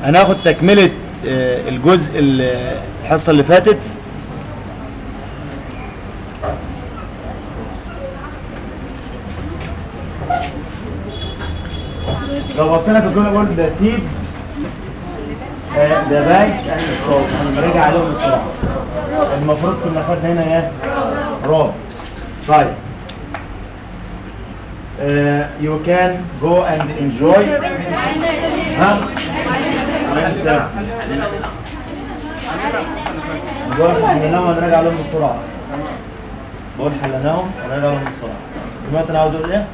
هناخد تكملة آه، الجزء ال- الحصة اللي فاتت لو بصينا في الجملة نقول ذا thieves ذا بانك اند ستوب هنراجع عليهم بسرعة المفروض كنا خدنا هنا ايه؟ روب طيب يو كان جو اند انجوي ها؟ وين ساعة؟ دول حليناهم ونراجع عليهم بسرعة دول حليناهم ونراجع عليهم بسرعة سمعت انا عاوز اقول ايه؟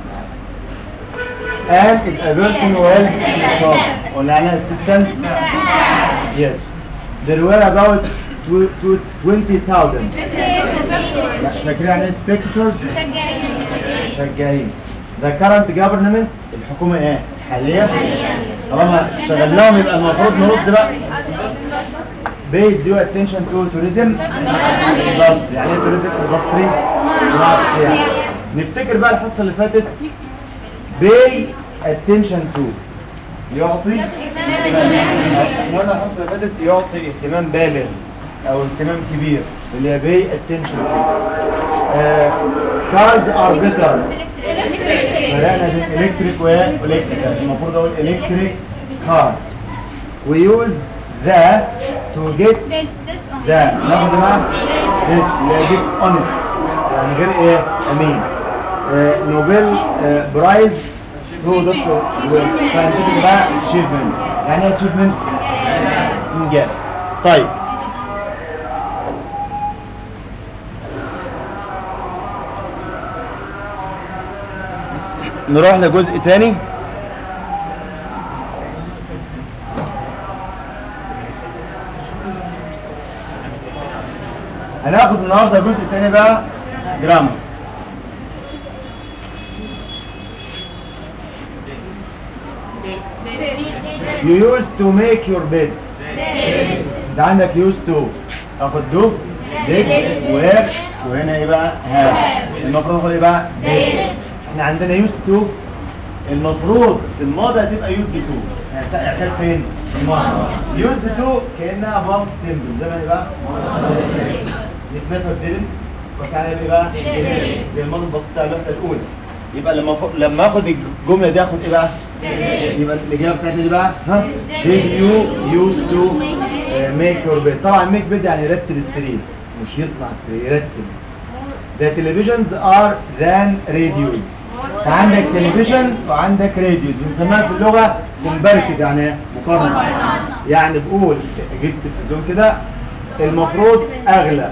and is a person who helps himself قلنا عليها assistant yes there were about two- two- 20,000 مش فاكرين يعني ايه spectators شجاعين the current government الحكومة ايه؟ حاليا طالما شغلناهم يبقى المفروض نرد بقى pays due attention to tourism industry يعني ايه tourism industry صناعة السياحة نفتكر بقى الحصة اللي فاتت pay attention to يعطي احنا قلنا الحصة اللي فاتت يعطي اهتمام بالغ او اهتمام كبير اللي هي pay attention to آه، cars are better بدأنا بالإلكتريك والإلكتريكال المفروض أقول إلكتريك كارز we use the to get the ناخد بقى this اللي هي dishonest يعني غير إيه أمين نوبل برايز هو دكتور scientific بقى achievement يعني إيه achievement؟ إنجاز طيب نروح لجزء تاني هناخد النهارده الجزء التاني بقى جرامر You used to make your bed ده عندك used to اخد دو did were وهنا ايه بقى have المفروض اخد ايه بقى did احنا عندنا used to المفروض في الماضي هتبقى used to يعني بتاع- كانت فين؟ في الماضي used to كانها past simple زي ما هي بقى نتمثل didn't بس عليها ايه بقى؟ didn't. زي الماضي البسيط بتاع الوحده الاولى يبقى لما ف... لما اخد الجمله دي اخد ايه بقى؟ يبقى الاجابه بتاعتي دي بقى ها؟ did you used to uh, make your bed طبعا make bed يعني يرتب السرير مش يصنع السرير يرتب The televisions are than radios فعندك تلفزيون وعندك راديوز بنسميها في اللغه كومباريتيف يعني إيه؟ مقارنه يعني بقول اجهزه التلفزيون كده المفروض اغلى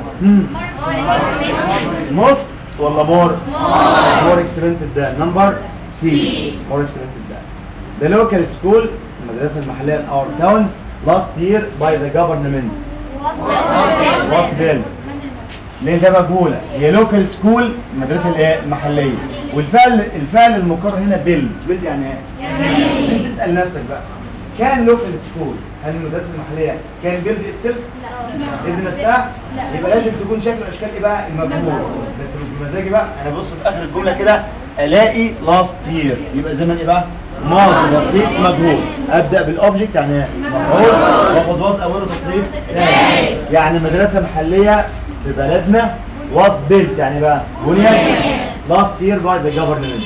موست ولا مور مور اكسبنسيف ده نمبر سي مور اكسبنسيف ده The local school المدرسه المحليه in our town last year by the government was built ليه ده مجهوله هي لوكال سكول المدرسه الايه المحليه والفعل الفعل المقر هنا بيلد بيلد يعني ايه؟ انت تسال نفسك بقى كان لوكال سكول هل المدرسه المحليه كان بيلد اتسيلف؟ بيلد نفسها؟ يبقى لازم تكون شكل اشكال ايه بقى؟ المجهول بس مش بمزاجي بقى انا ببص في اخر الجمله كده الاقي لاست يير يبقى زمن ايه بقى؟ ماضي بسيط مجهول ابدا بالاوبجكت يعني ايه؟ مفعول واخد واس اوله تصريف ثاني يعني مدرسه محليه في بلدنا was built يعني بقى بنيت last year by the government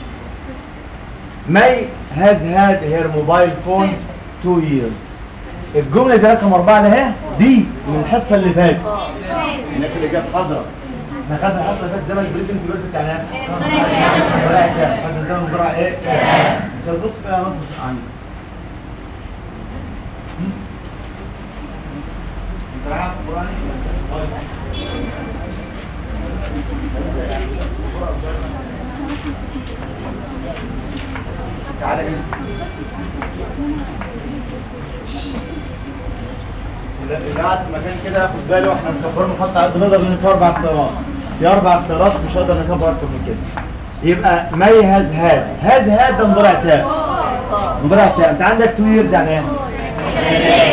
May has had her mobile phone two years الجملة دي رقم أربعة ده اهي دي من الحصة اللي فاتت الناس اللي كانت حاضرة احنا خدنا الحصة اللي فاتت زمن البريزنت بيرد بتاعنا مضارع كام خدنا زمن مضارع ايه؟ طب بص بقى يا نصر عندي انت عايز قرآني؟ تعالى انت اللي اللي قاعد في مكان كده ياخد باله واحنا مكبرين نحط على قد ما نقدر لان في اربع اختيارات في اربع اختيارات مش هقدر نكبر اكتر من كده يبقى ماي هاز هاد هاز هاد ده مضارع تام مضارع تام انت عندك تو ييرز يعني ايه؟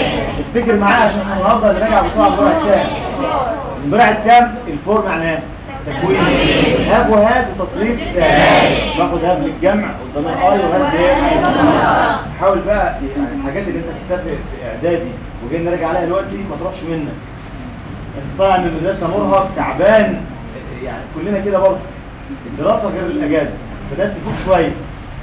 افتكر معايا عشان النهارده نراجع بسرعه المضارع التام المضارع التام الفورم يعني ايه؟ تكوين هاب وهاز وتصريف ازاي باخد هاب للجمع قدام الاي وهاز ايه حاول بقى يعني الحاجات اللي انت خدتها في في اعدادي وجاي نراجع عليها دلوقتي ما تروحش منك انت طالع من المدرسه مرهق تعبان يعني كلنا كده برضه الدراسه غير الاجازه فده تفوق شويه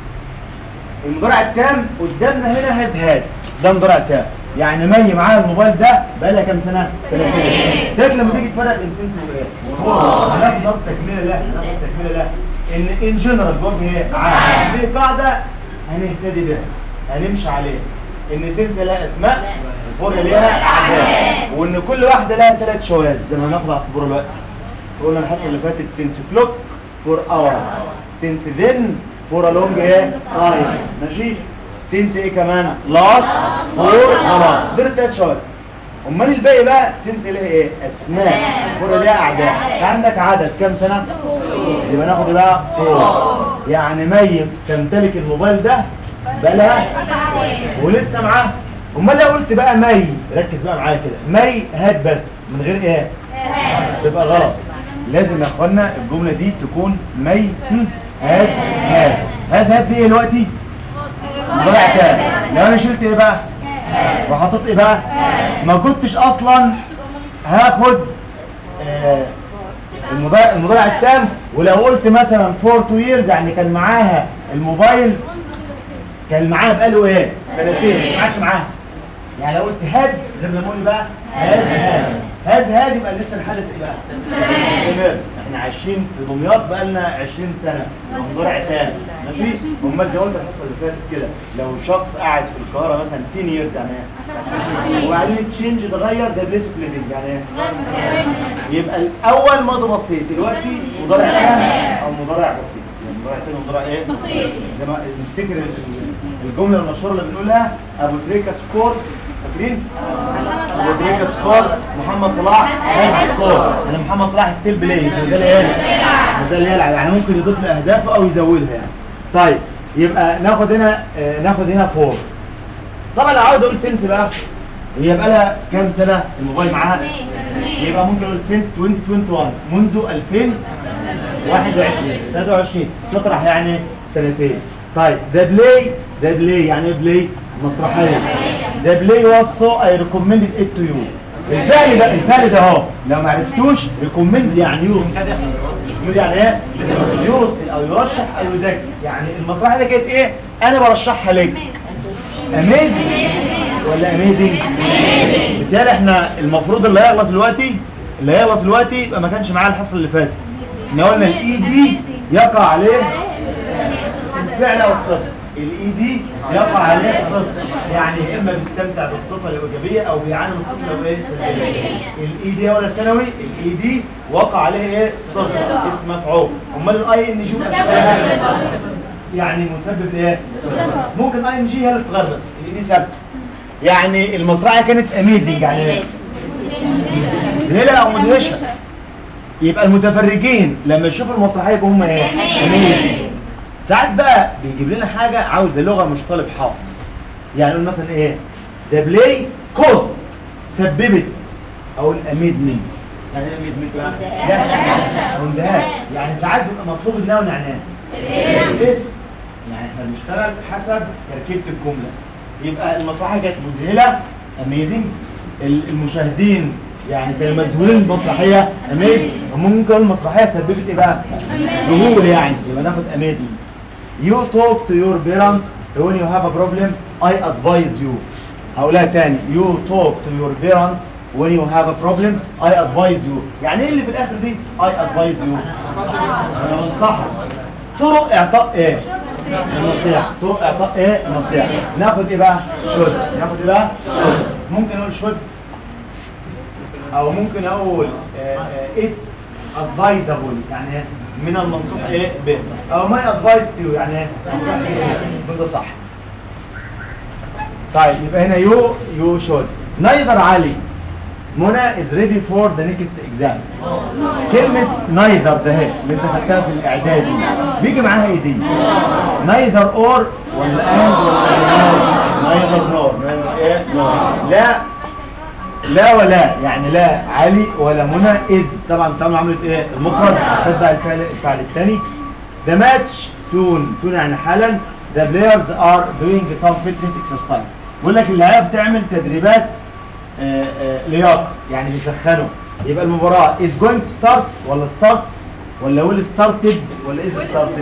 المضارع التام قدامنا هنا هاز هاد ده مضارع تام يعني مي معاها الموبايل ده بقى لها كام سنه؟ سنتين لكن لما تيجي تفرق بين سنس وايه؟ هناخد نص تكمله له هناخد تكمله له ان ان جنرال بوجه ايه؟ عام في قاعده هنهتدي بها هنمشي عليها ان سنس لها اسماء الفوريا ليها اعداد وان كل واحده لها ثلاث شواذ زي ما هناخد على السبوره دلوقتي قلنا الحصه اللي فاتت سينس كلوك فور اور سينس ذن فور ا لونج ايه تايم ماشي سينس ايه كمان لاست فور خلاص دول الثلاث شواذ امال الباقي بقى سينس ليها ايه اسماء فور ليها اعداد عندك عدد كام سنه يبقى ناخد بقى فور يعني مي تمتلك الموبايل ده بقالها ولسه معاه امال لو قلت بقى مي ركز بقى معايا كده مي هات بس من غير ايه تبقى غلط لازم يا اخوانا الجمله دي تكون مي هاز هاد هاز هاد دي ايه دلوقتي مضارع تاني لو انا شلت ايه بقى وحطيت ايه بقى ما كنتش اصلا هاخد آه المضارع المضارع التام ولو قلت مثلا فور تو ييرز يعني كان معاها الموبايل كان معاها بقاله ايه سنتين ما سمعتش معاها يعني لو قلت هاد غير لما اقول بقى هاز هاد هاز هاد يبقى لسه الحدث ايه بقى استمر احنا عايشين في دمياط بقى لنا 20 سنه مضارع تاني ماشي امال زي ما قلت الحصه اللي فاتت كده لو شخص قاعد في القاهره مثلا 10 ييرز يعني ايه وبعدين التشينج اتغير ده بليس اوف ليفنج يعني ايه يبقى الاول ماضي بسيط دلوقتي مضارع تام او مضارع بسيط يعني مضارع تاني ومضارع ايه بسيط زي ما نفتكر ال- ال- الجمله المشهوره اللي بنقولها ابو تريكه سكور فاكرين ابو تريكه سكور محمد صلاح هاز سكور انا محمد صلاح ستيل بلايز ما زال ايه ما زال يلعب يعني ممكن يضيف له اهدافه او يزودها يعني طيب يبقى ناخد هنا آه، ناخد هنا فور طبعا لو عاوز اقول سنس بقى هي بقى لها كام سنه الموبايل معاها يبقى ممكن اقول سنس 2021 منذ 2021 23 تطرح يعني سنتين طيب ده بلاي ده بلاي يعني ايه بلاي مسرحيه ده بلاي was so I recommended it to you الفعل ده الفعل ده اهو لو ما عرفتوش ريكومند يعني يوصي يقول يعني ايه يوصي او يرشح او يذكر يعني المسرحيه دي كانت ايه انا برشحها لك اميزنج ولا اميزنج بالتالي احنا المفروض اللي هيغلط دلوقتي اللي هيغلط دلوقتي يبقى ما كانش معاه الحصه اللي فاتت احنا قلنا الاي دي يقع عليه الفعل او الصفه الاي دي يقع عليه الصفه يعني يا اما بيستمتع بالصفه الايجابيه او بيعاني من الصفه لو ايه سلبيه الاي دي ولا ثانوي الاي دي وقع عليه ايه صفه اسم مفعول امال الاي ان جي يعني مسبب ايه ممكن اي ان جي هي اللي تتغير بس الاي دي ثابته يعني المزرعه كانت اميزنج يعني ايه ذهلها او مدهشه يبقى المتفرجين لما يشوفوا المسرحيه يبقوا هم ايه اميزنج ساعات بقى بيجيب لنا حاجه عاوزه لغه مش طالب حافظ يعني نقول مثلا ايه ده بلاي كوز سببت او الاميزمنت يعني ايه الاميزمنت بقى ده اندهاش يعني ساعات بيبقى مطلوب النوع نعناع الاسم يعني احنا بنشتغل حسب تركيبه الجمله يبقى المسرحيه كانت مذهله اميزنج المشاهدين يعني كانوا مذهولين بالمسرحيه اميزنج ممكن المسرحيه سببت ايه بقى؟ ذهول يعني يبقى ناخد اميزنج You talk to your parents when you have a problem I advise you هقولها تاني You talk to your parents when you have a problem I advise you يعني ايه اللي في الاخر دي I advise you انا بنصحك طرق اعطاء ايه النصيحة طرق اعطاء ايه النصيحة ناخد ايه بقى should ناخد ايه بقى should ممكن اقول should او ممكن اقول آه، آه، it's advisable يعني إيه؟ من المنصوح ايه ب او my advice to you يعني ايه أنصحك إيه؟ ده صح طيب يبقى هنا you you should neither علي منى is ready for the next exam كلمة neither ده هي اللي انت خدتها في الاعدادي بيجي معاها ايه دي neither or ولا and ولا no neither nor neither ايه no لا لا ولا يعني لا علي ولا منى از طبعا طبعا عملت ايه المفرد تتبع الفعل الفعل الثاني the match soon soon يعني حالا the players are doing some fitness exercise بيقول لك اللعيبه بتعمل تدريبات آه، آه، لياقه يعني بيسخنوا يبقى المباراه is going to start ولا starts ولا will started ولا is started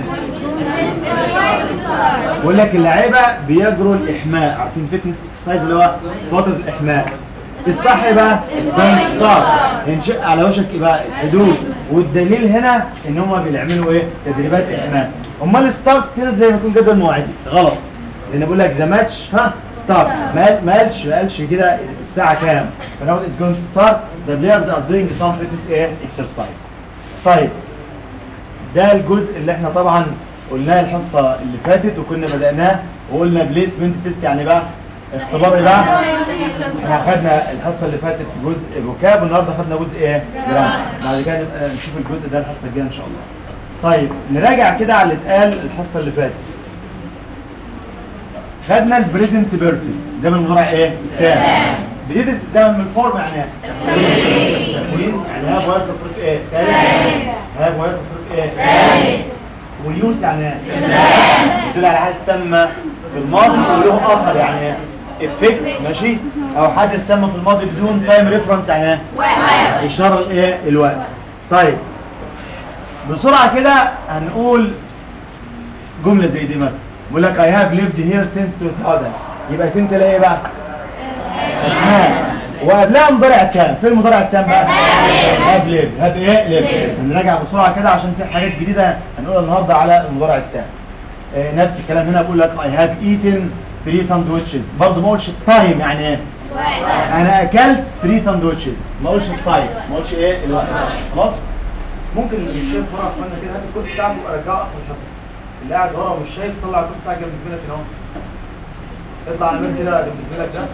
بيقول لك اللعيبه بيجروا الاحماء عارفين فيتنس اكسرسايز اللي هو فتره الاحماء الصح إيه بقى going to start ينشئ على وشك إيه بقى الحدوث والدليل هنا ان هم بيعملوا ايه تدريبات احماء امال الستارت هنا زي ما يكون جدول مواعيدي غلط لان بيقول لك ذا ماتش ها ستارت ما قال- ما قالش ما قالش كده الساعه كام فناخد از جوينج تو ستارت ذا بلايرز ار دوينج سام فيتنس ايه اكسرسايز طيب ده الجزء اللي احنا طبعا قلناه الحصه اللي فاتت وكنا بدأناه وقلنا بليسمنت تيست يعني بقى اختبار ايه بقى؟ احنا خدنا الحصه اللي فاتت جزء فوكاب والنهارده خدنا جزء ايه؟ جرام بعد كده نبقى نشوف الجزء ده الحصه الجايه ان شاء الله. طيب نراجع كده على اللي اتقال الحصه اللي فاتت. خدنا البريزنت بيرفكت زمن المضارع ايه؟ تام. بندرس الزمن من الفورم يعني ايه؟ تكوين يعني هاب ويس تصريف ايه؟ تالت هاب ويس تصريف ايه؟ تالت ويوس يعني ايه؟ يدل على حدث تم في الماضي وله اثر يعني افكت ماشي او حدث تم في الماضي بدون تايم ريفرنس يعني ايه؟ اشاره لايه؟ الوقت. طيب بسرعه كده هنقول جمله زي دي مثلا بيقول لك I have lived here since 2000 يبقى since اللي ايه بقى؟ اسماء وقبلها مضارع التام فين المضارع التام بقى؟ هاب ليف هاب ايه؟ ليف هنراجع بسرعه كده عشان في حاجات جديده هنقولها النهارده على المضارع التام آه نفس الكلام هنا بقول لك I have eaten 3 sandwiches برضه ما قلتش التايم يعني ايه؟ انا اكلت 3 ساندوتشز ما اقولش التايم ما اقولش ايه الوقت خلاص ممكن اللي مش شايف ورا اخوانا كده هات الكرسي بتاعك ورجعه اخر الحصه اللي قاعد ورا ومش شايف طلع الكرسي بتاعك جنب زميلك هنا اهو اطلع على مين كده جنب زميلك ده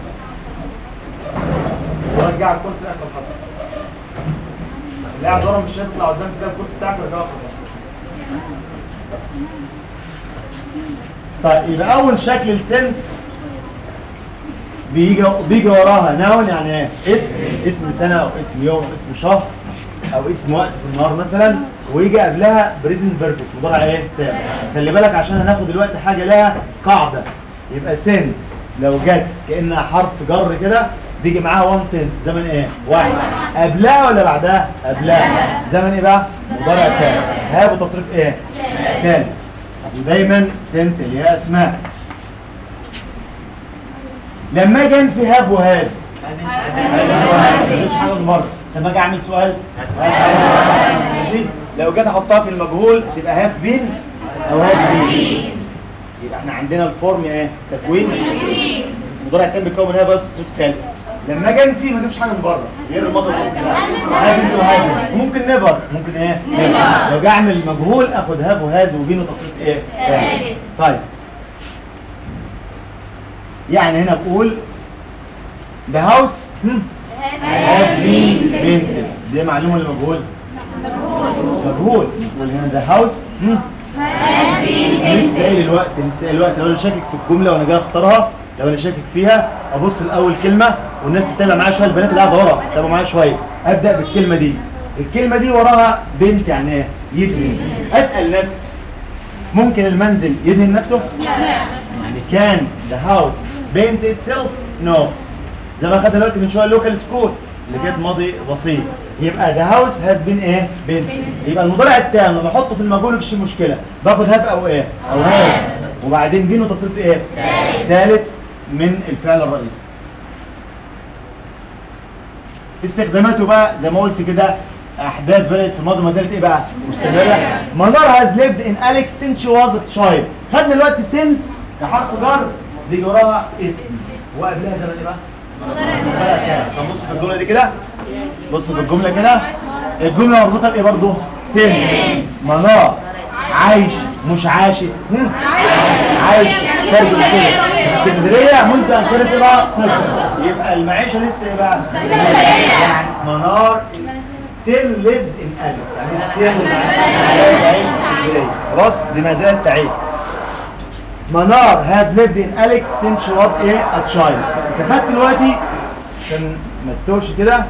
ورجع الكرسي اخر الحصه اللي قاعد ورا مش شايف اطلع قدام كده الكرسي بتاعك ورجعه اخر الحصه طيب يبقى اول شكل السنس بيجي بيجي وراها ناون يعني ايه اسم اسم سنه او اسم يوم او اسم شهر او اسم وقت في النهار مثلا ويجي قبلها بريزنت بيرفكت مضارع ايه تام خلي بالك عشان هناخد دلوقتي حاجه لها قاعده يبقى سنس لو جت كانها حرف جر كده بيجي معاها وان تنس زمن ايه واحد قبلها ولا بعدها قبلها زمن ايه بقى مضارع تام هاب وتصريف ايه تاني ودايما سنس اللي هي اسماء لما اجي انفي هاب وهاز مش حاجه من بره لما اجي اعمل سؤال ماشي لو جيت احطها في المجهول تبقى هاف بين او هاز بين يبقى احنا عندنا الفورم ايه تكوين المضارع التام بيتكون من هاب تصريف ثالث لما اجي انفي ما اجيبش حاجه من بره غير الماضي البسيط هاف بين وهاز وممكن نيفر ممكن ايه لو جاي اعمل مجهول اخد هاف وهاز وبين وتصريف ايه ثالث. طيب يعني هنا بقول the house هم، has been painted دي معلومة ولا مجهول؟ مجهول نقول هنا the house هم، لسه قايل الوقت لسه قايل الوقت لو انا شاكك في الجملة وانا جاي اختارها لو انا شاكك فيها ابص لاول كلمة والناس تتابع معايا شوية البنات اللي قاعدة ورا تتابع معايا شوية ابدا بالكلمة دي الكلمة دي وراها بنت يعني ايه؟ يدهن اسال نفسي ممكن المنزل يدهن نفسه؟ يعني كان the house paint itself no زي ما خدنا دلوقتي من شويه اللوكال سكول اللي كانت ماضي بسيط يبقى the house has been ايه painted يبقى المضارع التام لما احطه في المجهول مفيش مشكله باخد هاف او ايه او هاز وبعدين بين وتصريف ايه ثالث من الفعل الرئيسي استخداماته بقى زي ما قلت كده احداث بدات في الماضي ما زالت ايه بقى مستمره منار هاز ليفد ان اليكس سينس شي واز تشايلد خدنا دلوقتي سينس كحرف جر بيجي وراها اسم وقبلها زمن ايه بقى مضارع تام. طب بص في الجمله دي كده بص في الجمله كده الجمله مربوطه بايه برضه سينس منار عايش مش عاشت هم؟ عايش خارج الكلى اسكندريه منذ ان كانت ايه بقى طفل يبقى المعيشه لسه ايه بقى يعني منار still lives in Alice يعني still عايش في اسكندريه خلاص دي ما زالت تعيش منار has lived in Alex since she was a, a child انت خدت دلوقتي عشان ما تتوهش كده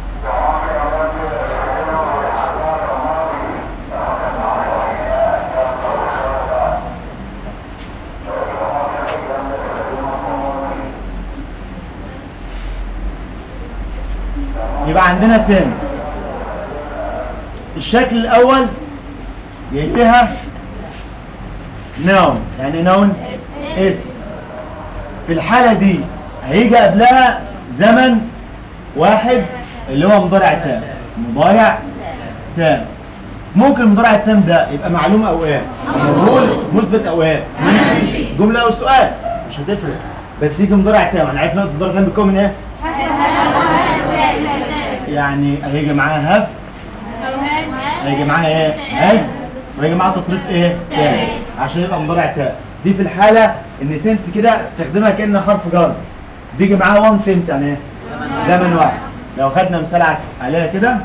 يبقى عندنا سنس الشكل الاول ينتهى نون يعني نون اسم في الحالة دي هيجي قبلها زمن واحد اللي هو مضارع تام مضارع تام ممكن المضارع التام ده يبقى معلوم او ايه مجهول مثبت او ايه منفي جملة او سؤال مش هتفرق بس يجي مضارع تام انا عارف ان المضارع التام بيتكون من ايه يعني هيجي معاه هاف هيجي معاها ايه هز وهيجي معاها تصريف ايه تام عشان يبقى مضارع تام دي في الحاله ان سنس كده تستخدمها كانها حرف جر بيجي معاها وان تنس يعني ايه زمن واحد لو خدنا مثال ع- عليها كده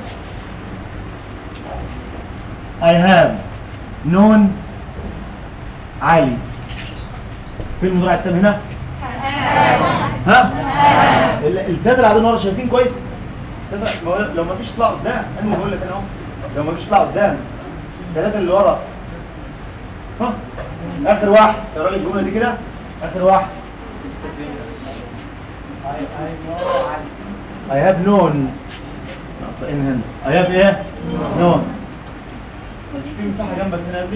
I have known علي في المضارع التام هنا ها ال- التلاته اللي قاعدين ورا شايفين كويس التلاتة- ما هو لو ما فيش طلع قدام انا اللي بقول لك انا اهو لو ما فيش طلع قدام الثلاثه اللي ورا ها اخر واحد يا راجل الجمله دي كده اخر واحد I have known ناقصين هنا I have ايه؟ known مش في مساحه جنبك هنا يا ابني؟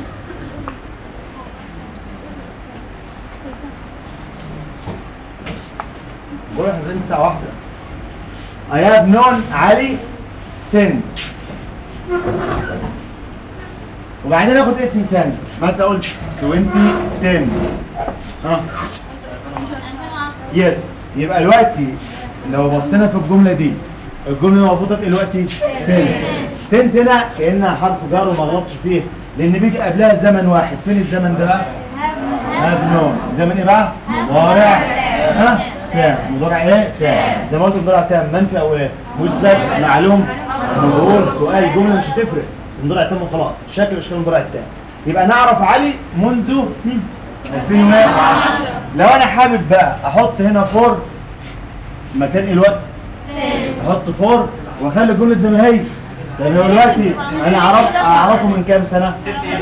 بقول احنا بننسى ساعه واحده I have known علي since وبعدين اخد اسم سنة مثلا اقول 2010 ها يس يبقى دلوقتي لو بصينا في الجملة دي الجملة مربوطة بايه دلوقتي؟ سنس سنس هنا كأنها حرف جر وما غلطش فيه لأن بيجي قبلها زمن واحد فين الزمن ده بقى؟ هاف نون زمن ايه بقى؟ مضارع ها؟ تام مضارع ايه؟ تام زي ما قلت مضارع تام منفي او ايه؟ مثبت معلوم مجهول سؤال جملة مش هتفرق بس مضارع تام وخلاص شكل اشكال المضارع التام يبقى نعرف علي منذ هم، 2010 لو انا حابب بقى احط هنا فور مكان ايه الوقت؟ احط فور واخلي الجمله زي ما هي طب لو دلوقتي انا عرفت اعرفه من كام سنه؟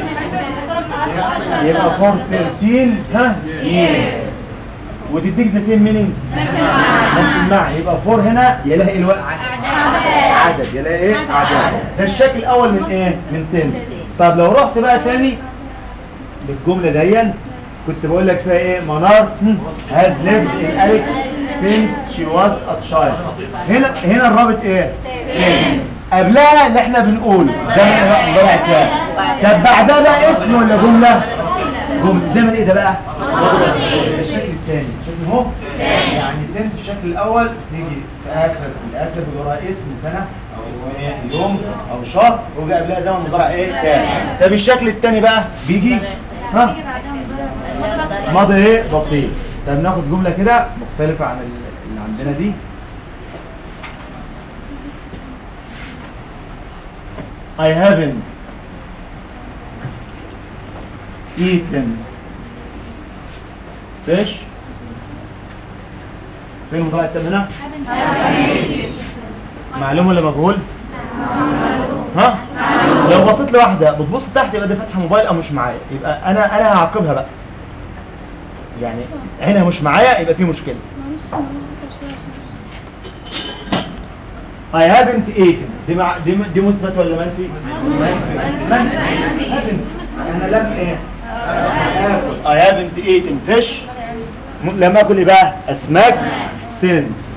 يبقى فور 13 ها؟ يس وتديك ذا سيم مينينج نفس المعنى يبقى فور هنا يلاقي الوقت عدد يلاقي ايه؟ عدد ده الشكل الاول من ايه؟ من سنس طب لو رحت بقى تاني بالجمله دي كنت بقول لك فيها ايه منار هاز ليفد ان اليكس since she was a child هنا هنا الرابط ايه since قبلها اللي احنا بنقول زمن بقى مضارع كام طب بعدها بقى اسم ولا جمله جمله زمن ايه ده بقى الشكل الثاني شكل اهو يعني since الشكل الاول تيجي في اخر الاخر بيبقى وراها اسم سنه او اسم ايه يوم او شهر وجا قبلها زمن مضارع ايه تاني طب الشكل الثاني بقى بيجي ها ماضي ايه بسيط طب ناخد جمله كده مختلفه عن اللي عندنا دي I haven't eaten fish فين المضارع التام هنا؟ معلوم ولا مجهول؟ ها؟ لو بصيت لواحده بتبص تحت يبقى دي فاتحه موبايل او مش معايا يبقى انا انا هعاقبها بقى يعني عينها مش معايا يبقى في مشكله I haven't eaten دي مع دي, دي مثبت ولا منفي؟ منفي منفي haven't انا لم ايه؟ آكل. I haven't eaten fish م- لم اكل ايه بقى؟ اسماك since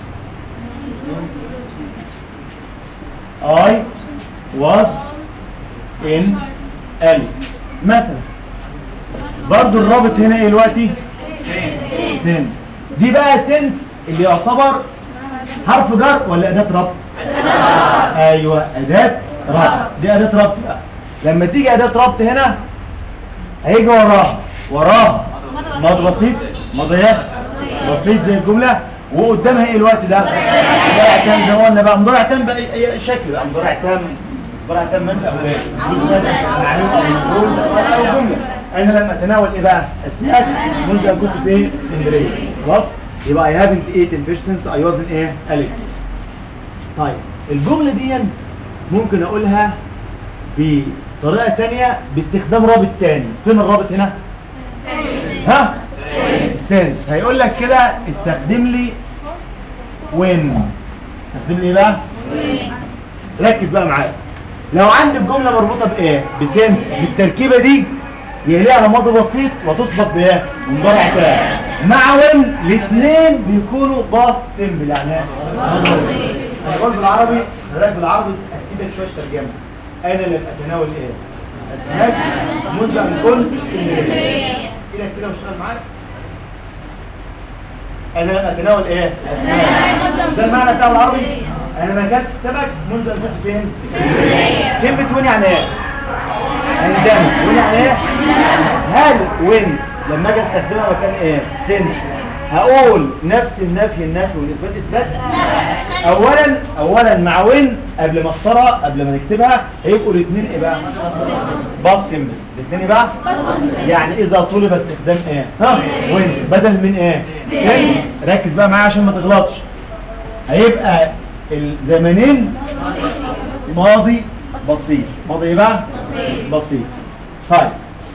I was in Alex مثلا برضو الرابط هنا ايه دلوقتي؟ سن دي بقى سنس اللي يعتبر حرف جر ولا اداه ربط؟ ايوه اداه ربط دي اداه ربط بقى لما تيجي اداه ربط هنا هيجي وراها وراها ماضي بسيط ماضيات بسيط زي الجمله وقدامها ايه الوقت ده؟ مضارع تام زي ما قلنا بقى مضارع تام بقى اي أي شكل بقى مضارع تام مضارع تام منفي او ايه؟ معلوم او مجهول سؤال او جمله انا لما اتناول ايه بقى؟ السياق منذ ان كنت في اسكندريه خلاص؟ يبقى I haven't eaten fish since I wasn't ايه Alex طيب الجملة دي ممكن اقولها بطريقة تانية باستخدام رابط تاني فين الرابط هنا؟ ها؟ سنس هيقول لك كده استخدم لي when استخدم لي ايه بقى؟ ركز بقى معايا لو عندي الجمله مربوطه بايه بسنس بالتركيبه دي يليها ماضي بسيط وتسبق بايه مضارع تام مع وين الاثنين بيكونوا باست سيمبل يعني ايه ماضي بسيط انا بقول بالعربي هقول بالعربي اكيد شويه ترجمه انا لم اتناول ايه اسماك منذ ان كنت اسكندريه كده كده واشتغل معاك انا لم اتناول ايه اسماك مش ده المعنى بتاع العربي انا ما اكلتش سمك منذ ان كنت فين كلمه وين يعني ايه عندما وين يعني ايه هل وين لما اجي استخدمها مكان ايه سنس هقول نفس النفي النفي والاثبات اثبات اولا اولا مع وين قبل ما اختارها قبل ما نكتبها هيبقوا الاثنين ايه بقى باص سيمبل الاثنين ايه بقى يعني اذا طلب استخدام ايه ها وين بدل من ايه سنس ركز بقى معايا عشان ما تغلطش هيبقى الزمنين ماضي بسيط ماضي ايه بقى بسيط طيب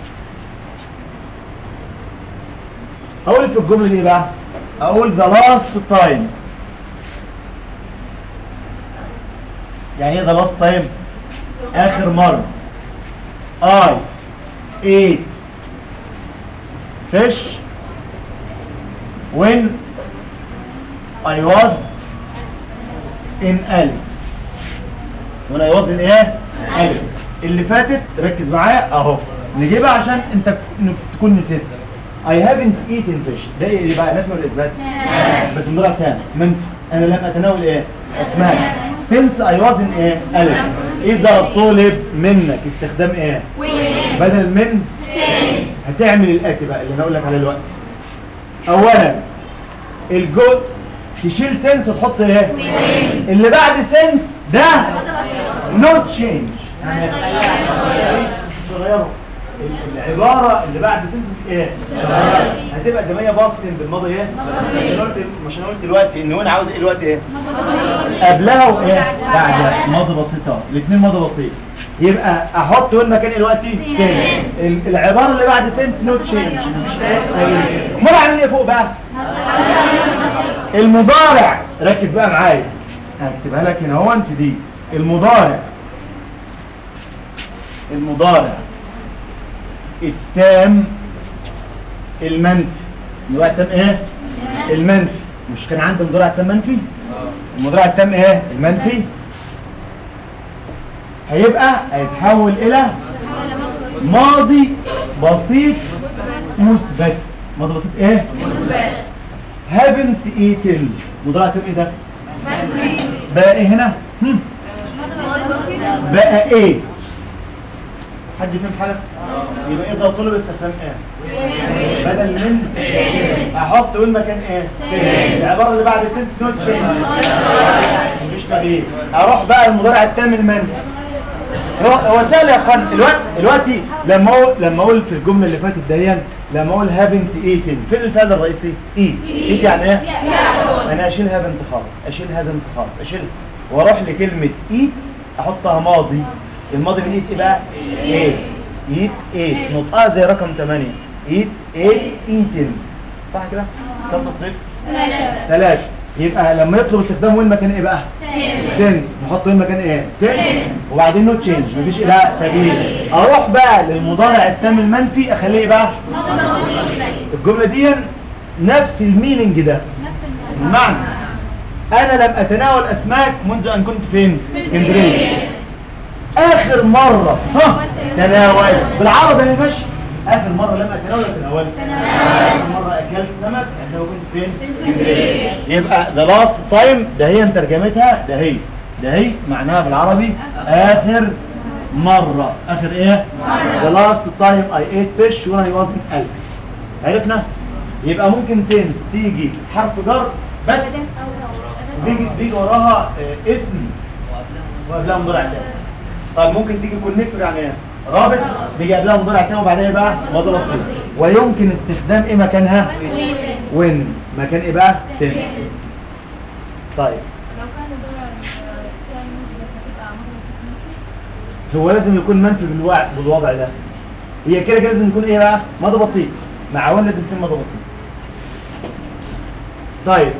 اقول في الجمله دي إيه بقى اقول the last time يعني ايه the last time اخر مره I ate fish when I was in Alex when I was in ايه Alex اللي فاتت ركز معايا اهو نجيبها عشان انت ك- تكون نسيتها I haven't eaten fish ده ايه بقى نفي ولا اثبات؟ بس المضارع تام منفي انا لم اتناول ايه؟ اسماك since I was in ايه؟ Alex اذا طلب منك استخدام ايه؟ بدل من هتعمل الاتي بقى اللي انا اقول لك عليه دلوقتي اولا الجو تشيل سنس وتحط ايه؟ اللي بعد سنس ده نوت تشينج يعني مش هغيره ال- العباره اللي بعد سنس ايه؟ مش هغيرها هتبقى زي ما هي باصين بالماضي ايه؟ أنا قلت مش انا قلت دلوقتي ان هو انا عاوز ايه دلوقتي ايه؟ قبلها وايه؟ بعدها ماضي بسيط اهو الاثنين ماضي بسيط يبقى احط وين مكان دلوقتي؟ سنس ال- العباره اللي بعد سنس نوت تشينج مش ايه؟ امال اعمل ايه فوق بقى؟ المضارع ركز بقى معايا هكتبها لك هنا اهو في دي المضارع المضارع التام المنفي المضارع التام ايه المنفي مش كان عندي مضارع تام منفي المضارع التام ايه المنفي هيبقى هيتحول الى ماضي بسيط مثبت ماضي بسيط ايه haven't eaten مضارع تام ايه ده بقى ايه هنا هم. بقى ايه حد فهم حاجه يبقى اذا طلب استخدام ايه بدل من احط وين مكان ايه سين العباره اللي بعد سين نوت تشينج مفيش تغيير اروح بقى المضارع التام المنفي هو هو سهل يا اخوان الوقت دلوقتي لما اقول لما اقول في الجمله اللي فاتت دي لما اقول هافنت ايتن فين الفعل الرئيسي؟ ايت ايت يعني ايه؟ انا اشيل هافنت خالص اشيل هازنت خالص اشيل واروح لكلمه ايت احطها ماضي الماضي من ايت ايه بقى؟ ايت ايت ايت نطقها زي رقم 8 ايت ايت ايتن صح كده؟ كم تصريف؟ ثلاثة يبقى لما يطلب استخدام وين مكان ايه بقى؟ سنس نحط وين مكان ايه؟ سنس وبعدين نو تشينج مفيش لا تغيير اروح بقى للمضارع التام المنفي اخليه ايه بقى؟ الجمله دي نفس الميننج ده المعنى انا لم اتناول اسماك منذ ان كنت فين؟ اسكندريه اخر مره ها تناولت بالعربي يا باشا اخر مره لم اتناول تناولت اخر مره اكلت سمك عندما كنت فين؟ اسكندريه يبقى ذا لاست تايم ده هي ترجمتها ده هي ده هي معناها بالعربي اخر مره اخر ايه؟ ذا لاست تايم اي ايت فيش when I was in Alex عرفنا؟ يبقى ممكن سينس تيجي حرف جر بس بيجي بيجي وراها آه، اسم وقبلها مضارع تاني طب ممكن تيجي كونكتور يعني ايه؟ رابط بيجي قبلها مضارع تاني وبعدها إيه بقى ماضي بسيط ويمكن استخدام ايه مكانها؟ when مكان ايه بقى since طيب لو كان الدولار فيها المثبت هتبقى مثلا هو لازم يكون منفي بالوضع بالوضع ده هي كده كده لازم يكون ايه بقى ماضي بسيط مع وين لازم يكون ماضي بسيط طيب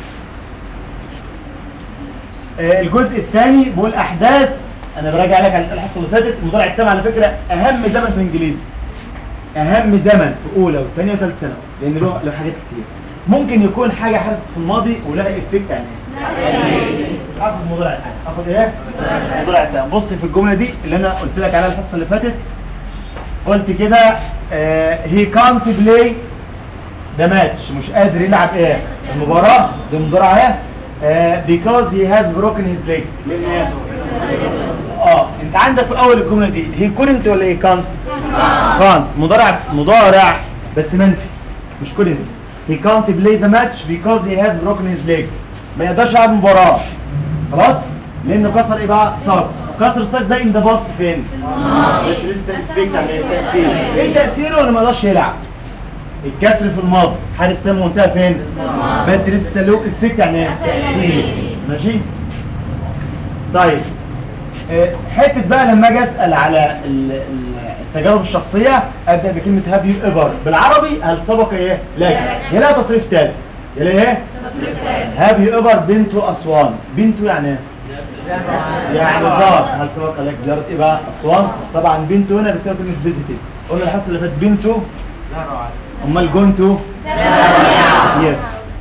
آه الجزء الثاني بيقول احداث انا براجع لك على الحصه اللي فاتت المضارع التام على فكره اهم زمن في الانجليزي اهم زمن في اولى وثانيه وثالث ثانوي لان له له حاجات كتير ممكن يكون حاجه حدثت في الماضي ولها افكت يعني اخد مضارع التام اخد ايه مضارع التام بص في الجمله دي اللي انا قلت لك عليها الحصه اللي فاتت قلت كده هي كانت بلاي ده ماتش مش قادر يلعب ايه المباراه دي مضارع ايه because he has broken his leg لان ايه اه انت عندك في اول الجمله دي هي كوننت ولا هي كانت كانت مضارع مضارع بس منفي مش كوننت he can't play the match because he has broken his leg ما يقدرش يلعب مباراه خلاص لانه كسر ايه بقى ساق كسر الساق ده ان ذا باست فين بس لسه الفكره عن التاثير ايه تاثيره انه ما يقدرش يلعب الكسر في الماضي حارس تام وانتهى فين بس لسه له افكت يعني تاثير ماشي طيب آه، حته بقى لما اجي اسال على ال- ال- التجارب الشخصيه ابدا بكلمه هاف يو ايفر بالعربي هل سبق ايه لك هي لها تصريف ثالث هي لها ايه هاف يو ايفر بنت اسوان بنت يعني ايه يعني زار هل سبق لك زياره ايه بقى اسوان طبعا بنتو هنا بتساوي كلمه فيزيتد قلنا الحصه اللي فاتت بنتو امال جونتو يس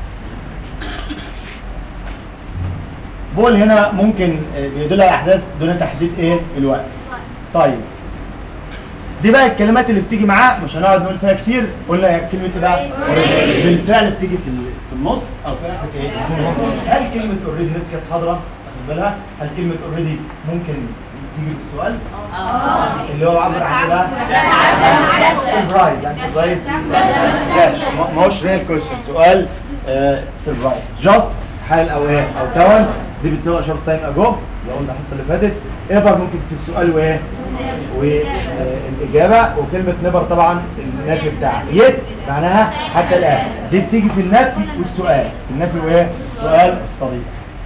بول هنا ممكن آه، بيدل على احداث دون تحديد ايه الوقت طيب دي بقى الكلمات اللي بتيجي معاه مش هنقعد نقول فيها كتير قلنا كلمه ايه بقى already. بالفعل بتيجي في ال- في النص او في اخر ايه هل كلمه اوريدي الناس كانت حاضره واخد بالها هل كلمه اوريدي ممكن تيجي بالسؤال اللي هو عبر عن ايه بقى سربرايز يعني سربرايز ما هوش ريال كويشن سؤال سربرايز جاست حال او ايه او تون دي بتساوي شورت تايم اجو لو قلنا الحصه اللي فاتت ايفر ممكن في السؤال وايه والاجابه وكلمه نيفر طبعا النفي بتاعها يت معناها حتى الان دي بتيجي في النفي والسؤال في النفي وايه السؤال الصريح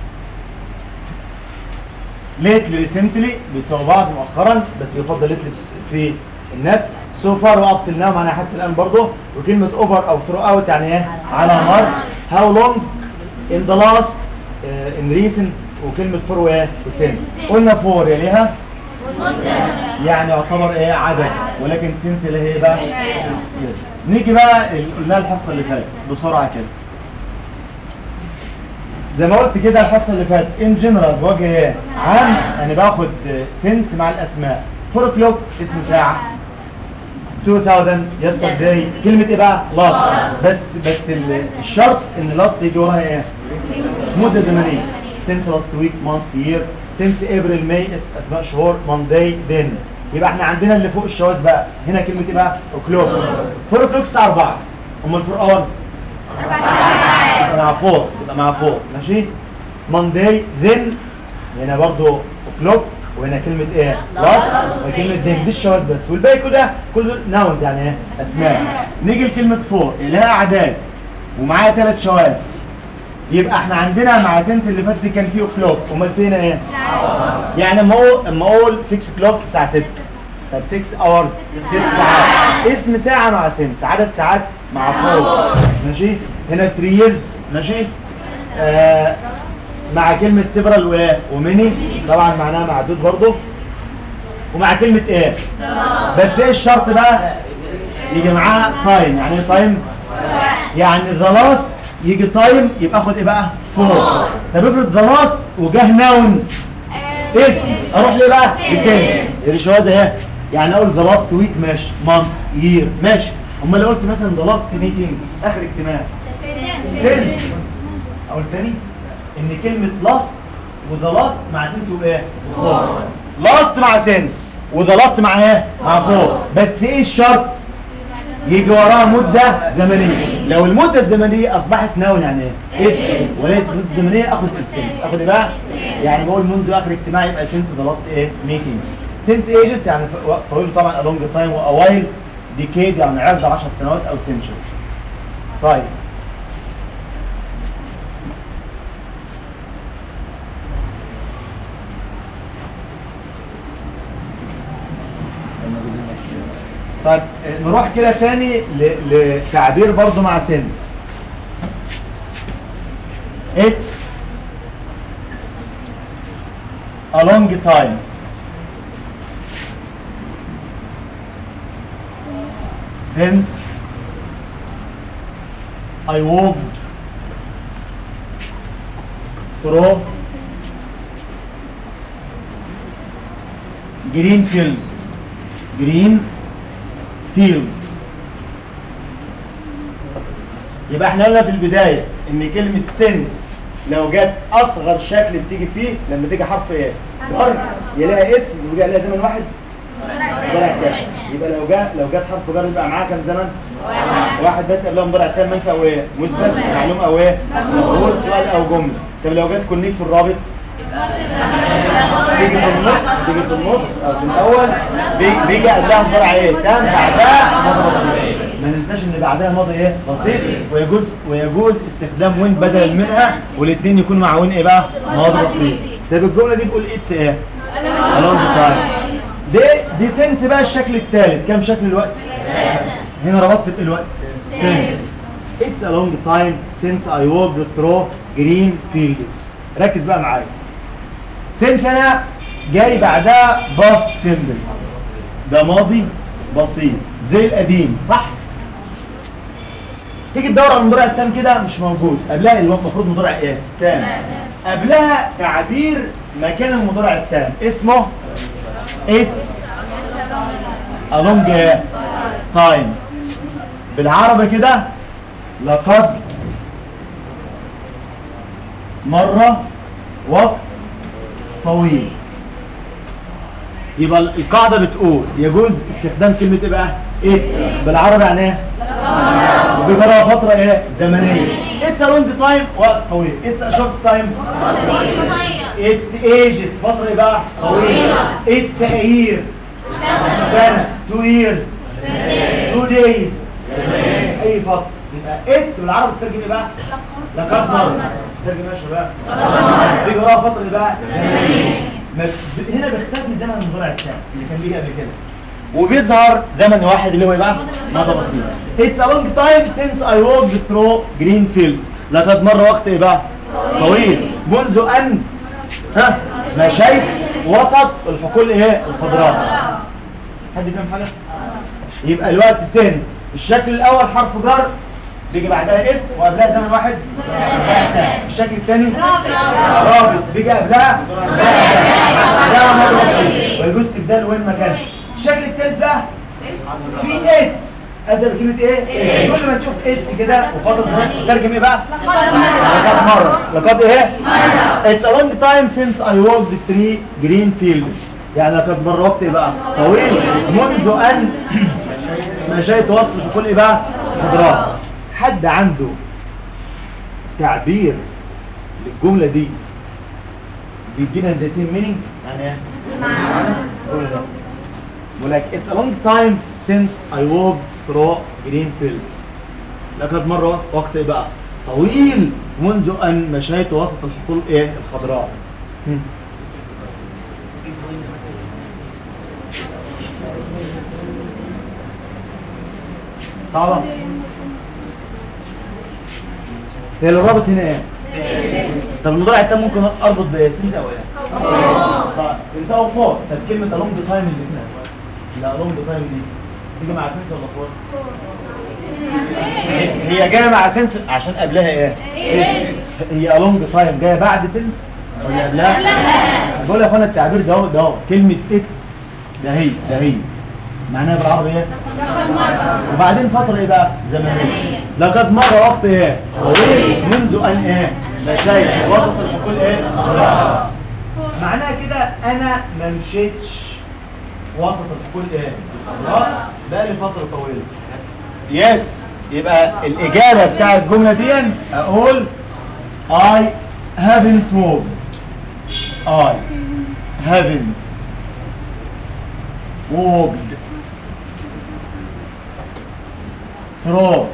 ليتلي ريسنتلي بيساووا بعض مؤخرا بس يفضل ليتلي في النفي سو فار واب تل ناو معناها حتى الان برضه وكلمه اوفر او ثرو اوت يعني ايه على مر هاو لونج ان ذا لاست ان ريسنت وكلمه فور وايه وسن قلنا فور يليها يعني يعتبر ايه عدد ولكن سنس اللي هي بقى يس نيجي بقى اللي قلناها الحصه اللي فاتت بسرعه كده زي ما قلت كده الحصه اللي فاتت ان جنرال بوجه ايه عام انا باخد سنس مع الاسماء 4 كلوك اسم ساعه 2000 يسترداي كلمه ايه بقى لاست بس بس ال- الشرط ان لاست يجي وراها ايه مده زمنيه since last week month year since April May اس- اسماء شهور Monday then يبقى احنا عندنا اللي فوق الشواذ بقى هنا كلمه ايه بقى o'clock 4 o'clock الساعه 4 امال 4 hours يبقى مع 4 يبقى مع 4 ماشي Monday then هنا برضو o'clock وهنا كلمة ايه؟ لاست وكلمة then دي الشواذ بس والباقي كده كله ناونز يعني ايه؟ اسماء نيجي لكلمة فور اللي هي اعداد ومعاها ثلاث شواذ يبقى احنا عندنا مع سنس اللي فاتت دي كان فيه كلوك امال فين ايه؟ يعني اما اقول اما اقول 6 كلوك الساعة 6 طب 6 اورز 6 ساعات اسم ساعة مع سنس عدد ساعات مع فور ماشي هنا 3 ييرز ماشي آه مع كلمة سيبرال وايه وميني طبعا معناها معدود برضه ومع كلمة ايه بس ايه الشرط بقى يجي معاها تايم يعني ايه تايم يعني ذا لاست يجي تايم يبقى اخد ايه بقى فور طب افرض ذا لاست وجاه ناون اسم اروح ليه بقى لسن دي شواذ اهي يعني اقول ذا لاست ويك ماشي مانث يير ماشي امال لو قلت مثلا ذا لاست ميتنج اخر اجتماع سنس اقول تاني ان كلمه لاست وذا لاست مع سنس وايه فور لاست مع سنس وذا لاست مع ايه مع فور بس ايه الشرط يجي وراها مده زمنيه لو المده الزمنيه اصبحت نون يعني ايه اسم وليس مده زمنيه اخد السنس اخد ايه بقى يعني بقول منذ اخر اجتماع يبقى سنس ذا لاست ايه ميتنج سنس ايجز يعني ف- وقت طويل طبعا along تايم واوايل ديكيد يعني عقد 10 سنوات او سنشر طيب لما جزء المسير طيب آه، نروح كده تاني ل- لتعبير برضو مع سنس It's a long time since I walked through green fields green fields يبقى احنا قلنا في البداية ان كلمة سنس لو جت اصغر شكل بتيجي فيه لما تيجي حرف ايه؟ جر يلاقي اسم ويبقى لها زمن واحد مضارع تام يبقى لو جاء لو جت حرف جر يبقى معاه كام زمن؟ واحد بس قبلها مضارع تام منفي او ايه؟ مثبت معلوم او ايه؟ مفعول سؤال او جملة طب لو جت كونيك في الرابط تيجي في النص تيجي في النص او في الاول بي- بيجي قبلها مضارع ايه؟ تام بعدها ماضي بسيط ما ننساش ان بعدها ماضي ايه؟ بسيط ويجوز ويجوز استخدام وين بدلا منها والاثنين يكونوا مع وين ايه بقى؟ ماضي بسيط طب الجمله دي بتقول اتس ايه؟ الونج تايم دي دي سنس بقى الشكل الثالث كام شكل الوقت؟ هنا ربطت بايه الوقت؟ سنس It's a long time since I walked through green fields ركز بقى معايا since انا جاي بعدها past simple ده ماضي بسيط زي القديم صح؟ تيجي تدور على المضارع التام كده مش موجود قبلها المفروض مضارع ايه؟ تام قبلها تعبير مكان المضارع التام اسمه it's a long time بالعربي كده لقد مرة وقت طويل يبقى القاعدة بتقول يجوز استخدام كلمة ايه بقى؟ ايه بالعربي يعني ايه؟ بجرى فترة ايه؟ زمنية It's a long time وقت طويل It's a short time It's ages فترة ايه بقى؟ طويلة It's a year سنة two years two days اي فترة يبقى اتس بالعربي بتترجم ايه بقى؟ لقد مرة بتترجم ايه يا شباب؟ بيجي وراها فترة ايه بقى؟ زمنية ما- ب- هنا بيختفي زمن المضارع التام اللي كان بيجي قبل كده وبيظهر زمن واحد اللي هو ايه بقى؟ ماضي بسيط It's a long time since I walked through green fields لقد مر وقت ايه بقى؟ طويل منذ ان ها مشيت وسط الحقول ايه؟ الخضراء حد فاهم حاجه؟ يبقى الوقت سنس الشكل الاول حرف جر بيجي بعدها اس وقبلها زمن واحد الشكل الثاني رابط بيجي قبلها ده مره بسيط ويجوز تبدال وين مكانه الشكل الثالث بقى في اتس ادى كلمه ايه؟ كل ما تشوف اتس كده وفاضل زمان تترجم ايه بقى؟ لقد مره لقد ايه؟ It's a long time since I walked the three green fields يعني لقد مر وقت ايه بقى؟ طويل منذ ان مشيت وسط الحقول ايه بقى؟ خضراء حد عنده تعبير للجملة دي بيدينا هندسين مينينج يعني ايه؟ قول ده بيقول لك it's a long time since I walked through green fields لقد مر وقت- وقت ايه بقى؟ طويل منذ ان مشيت وسط الحقول ايه؟ الخضراء هم. صعبة هي الرابط هنا ايه؟ طب المضارع التام ممكن اربط بسنس او ايه؟ طيب سنس او فور طب كلمة along the time اللي هنا لا along the time دي تيجي مع سنس ولا فور؟ هي جاية مع سنس عشان قبلها ايه؟ هي along the time جاية بعد سنس ولا قبلها؟ بقول يا اخوانا التعبير ده اهو ده اهو كلمة اتس ده هي ده هي معناها بالعربي ايه؟ وبعدين فترة ايه بقى؟ زمنية لقد مر وقت ايه؟ طويل منذ ان ايه؟ مشيت وسط الحقول ايه؟ معناها كده انا ما مشيتش وسط الحقول ايه؟ الخضراء بقى لي فترة طويلة يس يبقى الإجابة بتاع الجملة دي أقول I haven't walked I haven't walked through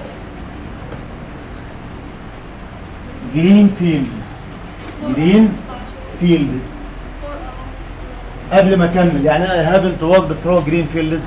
green fields green fields قبل ما اكمل يعني انا هافنت walked through green fields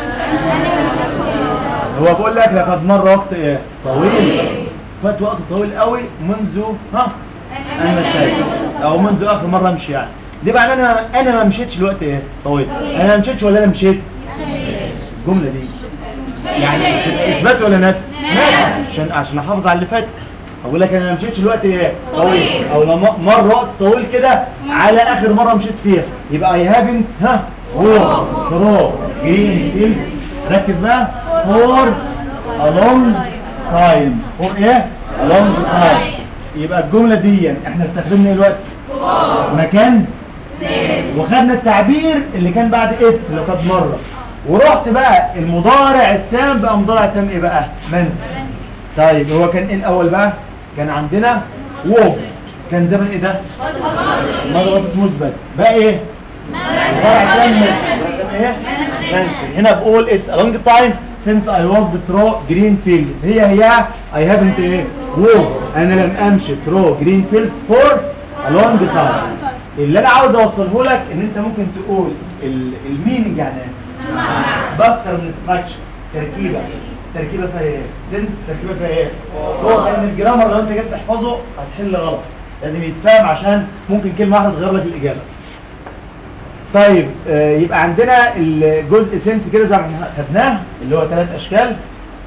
هو بقول لك لقد مر وقت ايه طويل فات وقت طويل قوي منذ ها انا مشيت او منذ اخر مره امشي يعني دي معناه انا انا ما مشيتش الوقت ايه طويل انا ما مشيتش ولا انا مشيت الجمله دي يعني تبقى اثبات ولا نفي نفي عشان عشان احافظ على اللي فات اقول لك انا ما مشيتش الوقت ايه طويل او لما مر وقت طويل كده على اخر مره مشيت فيها يبقى اي هافنت ها ووك ثرو جرين فيلدز ركز بقى فور a long time فور ايه a long time يبقى الجمله دي احنا استخدمنا ايه الوقت مكان وخدنا التعبير اللي كان بعد اتس اللي كانت مره ورحت بقى المضارع التام بقى مضارع تام ايه بقى منفي طيب هو كان ايه الاول بقى كان عندنا ووك كان زمن ايه ده ماضي وقت مثبت بقى ايه مضارع تام منفي مضارع تام ايه منفي هنا بقول اتس a long time since I walked through green fields هي هي I haven't ايه walked انا لم امشي through green fields for a long time اللي انا عاوز اوصله لك ان انت ممكن تقول الميننج يعني ايه باكتر من ستراكشر تركيبه تركيبه فيها ايه سنس تركيبه فيها ايه هو كان الجرامر لو انت جيت تحفظه هتحل غلط لازم يتفهم عشان ممكن كلمه واحده تغير لك الاجابه طيب آه يبقى عندنا الجزء سنس كده زي ما احنا خدناه اللي هو ثلاث اشكال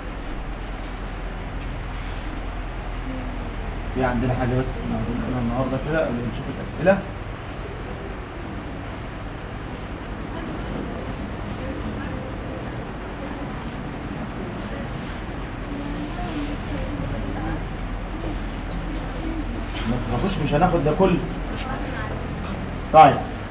في عندنا حاجه بس كنا بنقولها النهارده كده قبل ما نشوف الاسئله ما تخافوش مش هناخد ده كله طيب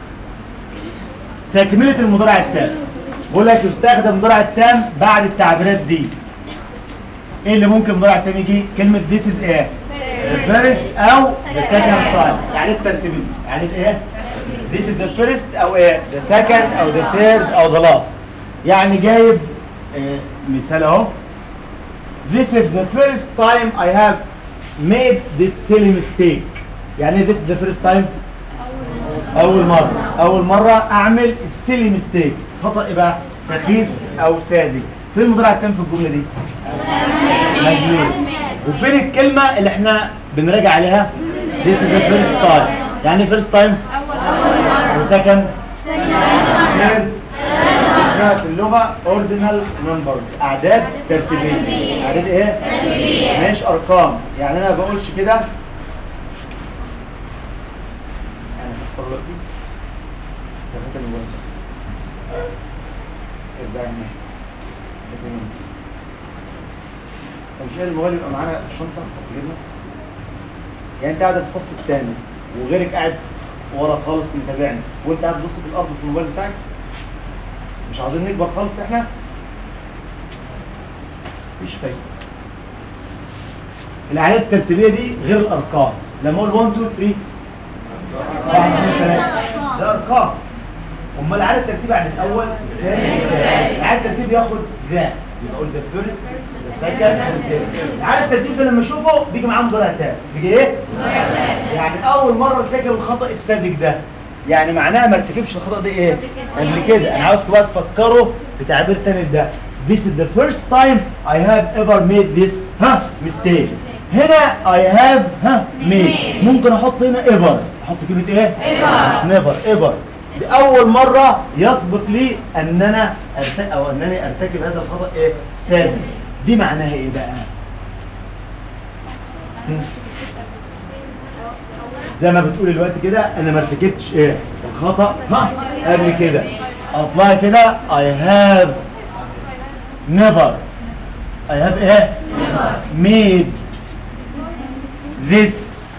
تكملة المضارع التام بقول لك يستخدم المضارع التام بعد التعبيرات دي ايه اللي ممكن المضارع التام يجي كلمة this is ايه the first او the second time يعني الترتيبي يعني ايه this is the first او ايه the second او the third او the last يعني جايب آه مثال اهو this is the first time I have made this silly mistake يعني ايه this is the first time اول مره اول مره اعمل السيلي ميستيك خطا ايه بقى سخيف او ساذج فين المضارع التام في الجمله دي مجنون وفين الكلمه اللي احنا بنراجع عليها this is the first time يعني ايه first time وسكند ثيرد اسمها في اللغه ordinal numbers اعداد ترتيبيه اعداد ايه مش ارقام يعني انا ما بقولش كده انا هصور دلوقتي ده فاكر الموبايل ازاي يعني طب مش قال الموبايل يبقى معانا في الشنطه في جيبنا يعني انت قاعده في الصف الثاني وغيرك قاعد ورا خالص متابعني وانت قاعد تبص في الارض في الموبايل بتاعك مش عاوزين نكبر خالص احنا مفيش فايده الاعداد الترتيبيه دي غير الارقام لما اقول 1 2 3 واحد اثنين ثلاثة ده ارقام امال العدد الترتيبي عن الاول الثاني الثالث العدد الترتيبي ياخد ذا يبقى اقول ذا فيرست ذا سكند العدد الترتيبي ده لما اشوفه بيجي معاه مضارع تاني بيجي ايه؟ يعني اول مره ارتكب الخطا الساذج ده يعني معناها ما ارتكبش الخطا ده ايه؟ قبل كده انا عاوزكم بقى تفكروا في تعبير تاني ده This is the first time I have ever made this ها mistake هنا I have ها made ممكن احط هنا ever احط كلمه ايه؟ ever مش never ever دي اول مره يسبق لي ان انا أرت... او انني ارتكب هذا الخطا ايه؟ ساذج دي معناها ايه بقى؟ هم. زي ما بتقول الوقت كده انا ما ارتكبتش ايه الخطا ها قبل كده اصلها كده I have never I have ايه made this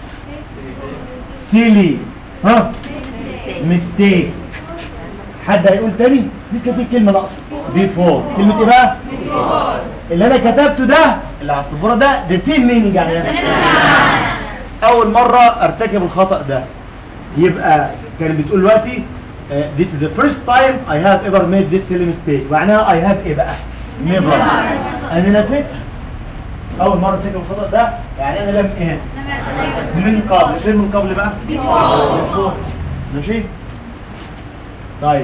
silly ها mistake حد هيقول تاني لسه في كلمه ناقصه before كلمه ايه بقى اللي انا كتبته ده اللي على السبوره ده ده سيم مينينج يعني إيه؟ اول مره ارتكب الخطا ده يبقى كان بتقول دلوقتي آه، this is the first time I have ever made this silly mistake معناها I have ايه بقى never انا نفيتها اول مره ارتكب الخطا ده يعني انا لم ايه من قبل فين من قبل بقى before. ماشي طيب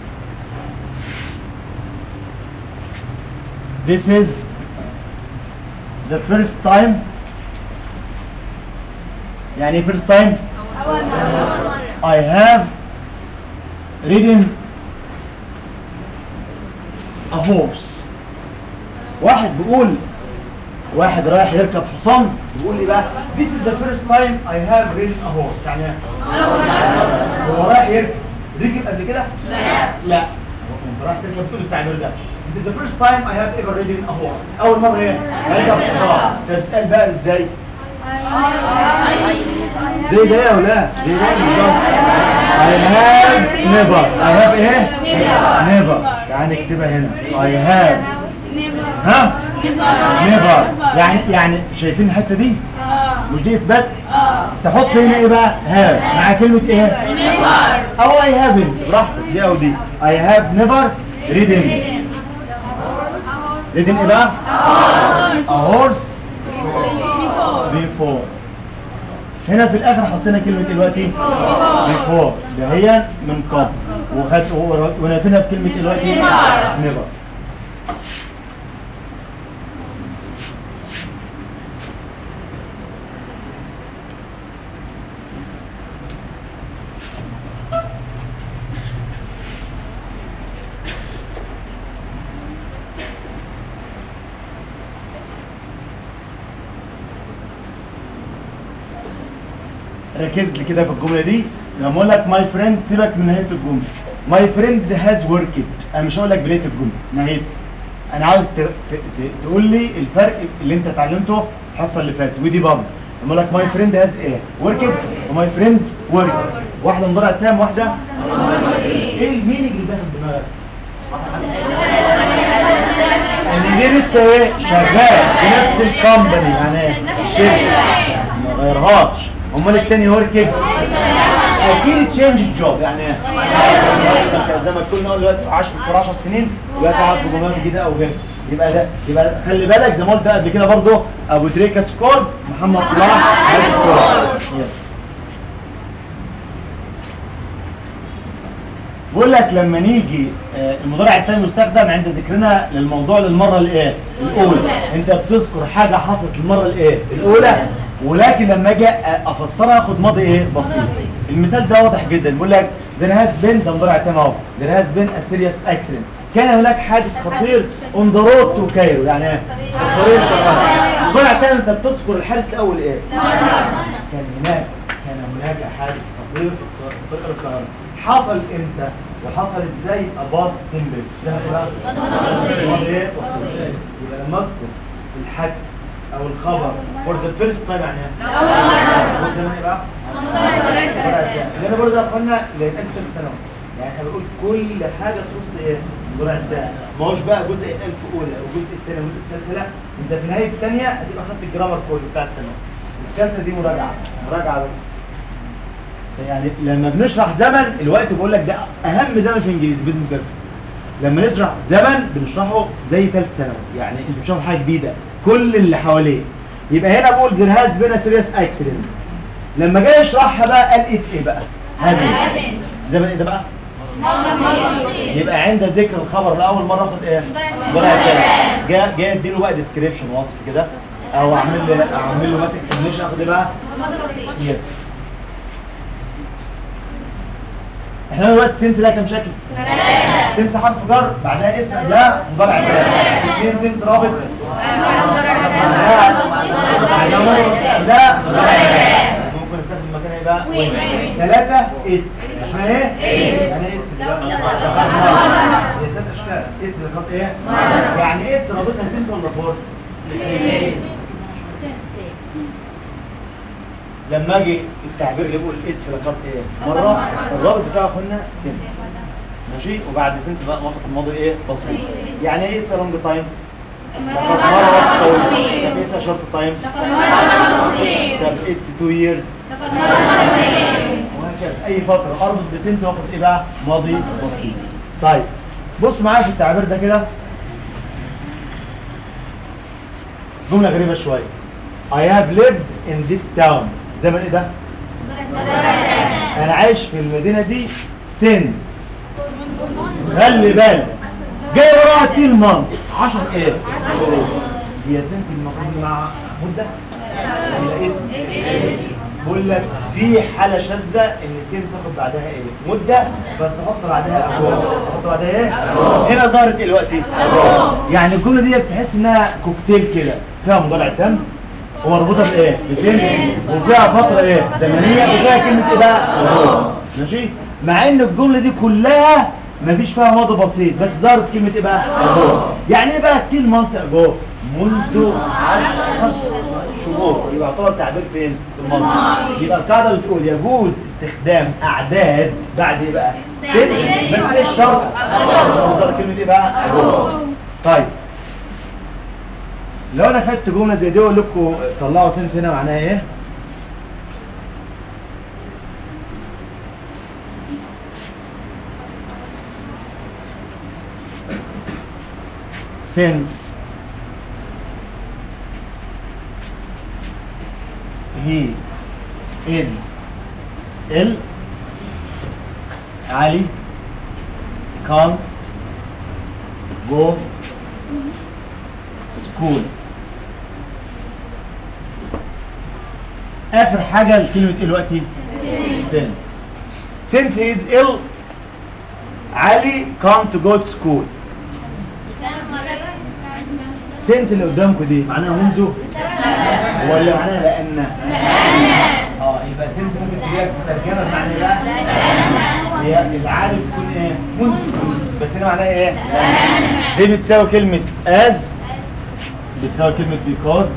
This is the first time يعني إيه first time أول مرة I have ridden a horse واحد بيقول واحد رايح يركب حصان بيقول لي بقى this is the first time I have ridden a horse يعني هو رايح يركب ركب قبل كده؟ لا لا انت رايح تركب بتقول التعبير ده This is the first time I have ever ridden a horse أول مرة إيه؟ ركب حصان ده بتتقال بقى إزاي؟ زي ده يا ولاد زي ده بالظبط I have never I have ايه؟ never تعال نكتبها هنا I have ها؟ never يعني يعني شايفين الحتة دي؟ مش دي إثبات؟ تحط هنا إيه بقى؟ have مع كلمة إيه؟ أو I haven't براحتك دي أو دي I have never ridden ridden إيه بقى؟ a horse before هنا في الاخر حطينا كلمه إيه دلوقتي before ده هي من قبل وخد ونفينا بكلمه إيه دلوقتي نيفر ركز لي كده في الجمله دي لما اقول لك ماي فريند سيبك من نهايه الجمله ماي فريند هاز وركد انا مش هقول لك بدايه الجمله نهايتها انا عاوز ت... ت... ت... تقول لي الفرق اللي انت اتعلمته الحصه اللي فاتت ودي برضه لما اقول لك ماي فريند هاز ايه وركد وماي فريند وركد واحده مضارع تام واحده ايه المينينج اللي داخل دماغك ان دي لسه ايه شغال في نفس الكومباني يعني الشركه ما غيرهاش امال التاني وركد اكيد تشينج الجوب يعني ايه؟ زي ما كنا نقول دلوقتي عاش في 10 سنين دلوقتي قاعد في جمهوريه جديده او غيره يبقى ده يبقى خلي بالك زي ما قلت قبل كده برضه ابو تريكه سكور محمد صلاح هاز سكور يس بقول لك لما نيجي آه، المضارع الثاني يستخدم عند ذكرنا للموضوع للمره الايه؟ الاولى انت بتذكر حاجه حصلت المره الايه؟ الاولى ولكن لما اجي افسرها اخد ماضي ايه؟ بسيط. المثال ده واضح جدا بيقول لك there has been ده مضارع تام اهو there has been a serious accident كان هناك حادث خطير on the road to Cairo يعني ايه؟ الطريق القاهرة. المضارع الثاني انت بتذكر الحادث الاول ايه؟ كان هناك كان هناك حادث خطير في طريق القاهرة حصل امتى وحصل ازاي اباست سيمبل ده بقى ماضي ايه بسيط. يبقى لما اذكر الحدث او الخبر فور ذا فيرست تايم يعني ايه؟ اول مره بقى اللي انا برضه يا اخوانا لقيت ثالث ثانوي يعني احنا بنقول كل حاجه تخص ايه؟ المضارع الثاني ما هوش بقى جزء الالف اولى والجزء الثاني والجزء الثالث لا انت في نهايه الثانيه هتبقى خدت الجرامر كله بتاع الثانوي الثالثه دي مراجعه مراجعه بس يعني لما بنشرح زمن الوقت بقول لك ده اهم زمن في الانجليزي بيزنس بيرفكت لما نشرح زمن بنشرحه زي ثالث ثانوي يعني انت بتشرح حاجه جديده كل اللي حواليه يبقى هنا بقول there has been a serious accident لما جاي يشرحها بقى قال ايه ايه بقى؟ هابن زمن ايه ده بقى؟ يبقى عند ذكر الخبر لاول مره اخد ايه؟ مضارع تاني جاي جاي اديله بقى ديسكريبشن وصف كده او اعمل له اعمل له مثلا اكسبليشن اخد ايه بقى؟ يس احنا دلوقتي سنس لها كام شكل؟ سنس حرف جر بعدها اسم قبلها مضارع تاني اثنين سنس رابط بعدها بعدها مرة قبلها مضارع تاني ممكن استخدم مكان ايه بقى؟ ثلاثة اتس اسمها ايه؟ يعني اتس هي ثلاث اشكال اتس اللي كانت ايه؟ يعني اتس رابطها سنس ولا فور؟ لما اجي التعبير اللي بيقول اتس لقد ايه مره الرابط بتاعه قلنا سنس ماشي وبعد سنس بقى واخد الماضي ايه بسيط يعني ايه اتس لونج تايم لقد مره وقت طويل طب اتس شورت تايم طب اتس تو ييرز وهكذا اي فتره اربط بسنس واخد ايه بقى ماضي بسيط طيب بص معايا في التعبير ده كده جمله غريبه شويه I have lived in this town زمن ايه ده؟ انا عايش في المدينه دي since خلي بالك جاي وراها تيل مانث 10 ايه هي سنس المفروض مع مده ولا اسم بقول لك في حاله شاذه ان سين ساخد بعدها ايه مده بس احط بعدها اجو احط بعدها ايه هنا ظهرت ايه دلوقتي يعني الجمله دي تحس انها كوكتيل كده فيها مضارع تام ومربوطه بايه بسين وفيها فتره ايه زمنيه وفيها كلمه ايه بقى أجو. ماشي مع ان الجمله دي كلها مفيش فيها ماضي بسيط بس ظهرت كلمه ايه بقى أجو. يعني ايه بقى تيل منطق جو منذ عشر شهور يبقى يعتبر تعبير فين؟ في المنطق يبقى القاعده بتقول يجوز استخدام اعداد بعد ايه بقى؟ ست بس ايه الشرط؟ ظهر كلمه ايه بقى؟ طيب لو انا خدت جمله زي دي واقول لكم طلعوا سنس هنا معناها ايه؟ since he is ill Ali can't go school اخر حاجه لكلمه ايه دلوقتي since since he is ill علي can't go to school since اللي قدامكم دي معناها منذ ولا معناها لان اه يبقى سنس ممكن تجيب ترجمه بمعنى ايه بقى؟ هي العالم بتكون ايه؟ منذ بس هنا معناها ايه؟ دي بتساوي كلمه as بتساوي كلمه because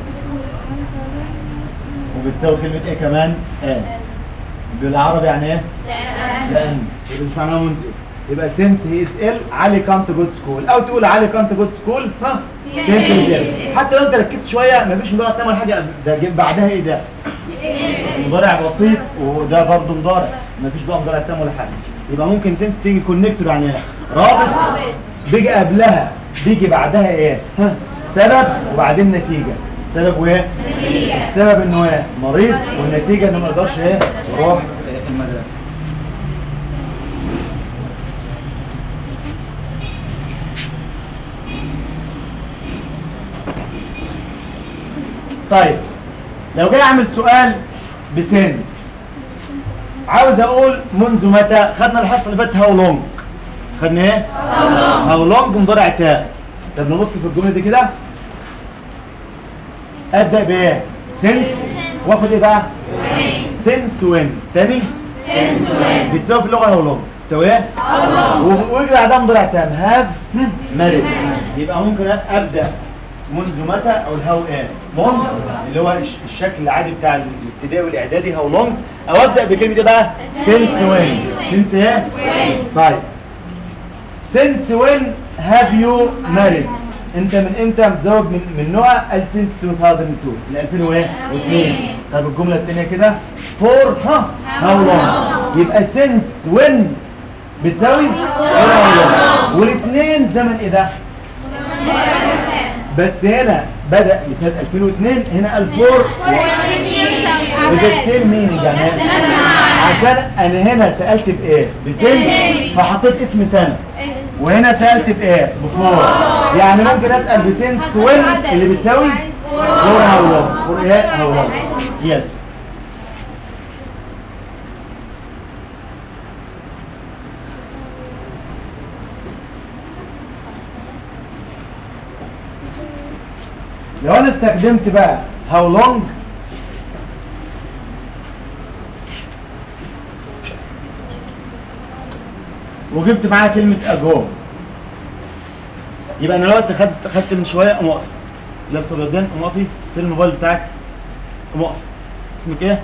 وبتساوي كلمه ايه كمان؟ as بالعربي يعني ايه؟ لان يبقى مش معناها منذ يبقى since he is ill علي can't go to school او تقول علي can't go to school ها since he is ill حتى لو انت ركزت شويه مفيش مضارع تعمل حاجه ده جيب بعدها ايه ده؟ مضارع بسيط وده برضه مضارع مفيش بقى مضارع تام ولا حاجه يبقى ممكن سنس تيجي كونكتور يعني ايه؟ رابط بيجي قبلها بيجي بعدها ايه؟ ها سبب وبعدين نتيجه سبب وايه؟ السبب انه ايه؟ مريض والنتيجه انه ما يقدرش ايه؟ يروح إيه؟ المدرسه طيب لو جاي اعمل سؤال بسنس عاوز اقول منذ متى خدنا الحصه اللي فاتت هاو لونج خدنا ايه هاو لونج مضارع تاء طب نبص في الجمله دي كده ابدا بايه سنس واخد ايه بقى سنس وين تاني بتساوي في اللغه هاو لونج تساوي ايه و- ويجي بعدها مضارع تام هاف مارد يبقى ممكن ابدا منذ متى او الهاو ايه لونج اللي هو الش- الشكل العادي بتاع الابتدائي والاعدادي هاو لونج او ابدا بكلمه ايه بقى سينس وين سينس ايه طيب سينس وين هاف يو ماريد انت من امتى متزوج من من نوع قال سينس 2002 من 2002 طب الجمله الثانيه كده فور ها هاو لونج يبقى سينس وين بتساوي والاثنين زمن ايه ده بس هنا بدأ لسنة 2002 هنا قال فور بتسيم مين يعني عشان انا هنا سألت بايه بسن فحطيت اسم سنة وهنا سألت بايه بفور يعني ممكن اسأل بسنس وين اللي بتساوي فور هاولون فور ايه هاولون يس لو انا استخدمت بقى how long وجبت معاها كلمة ago يبقى انا دلوقتي خدت خدت من شوية قوم واقف لابسة الودان قوم واقفي فين الموبايل بتاعك قوم واقف اسمك ايه؟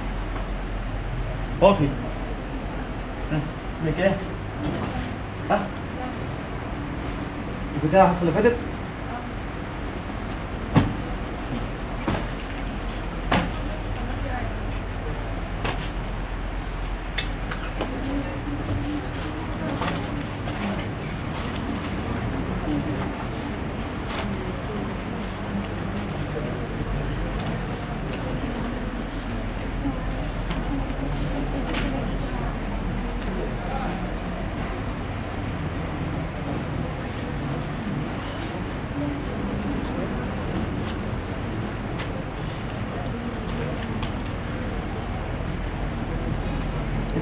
واقفي ها، اسمك ايه؟ ها؟ كنت الحصة اللي فاتت؟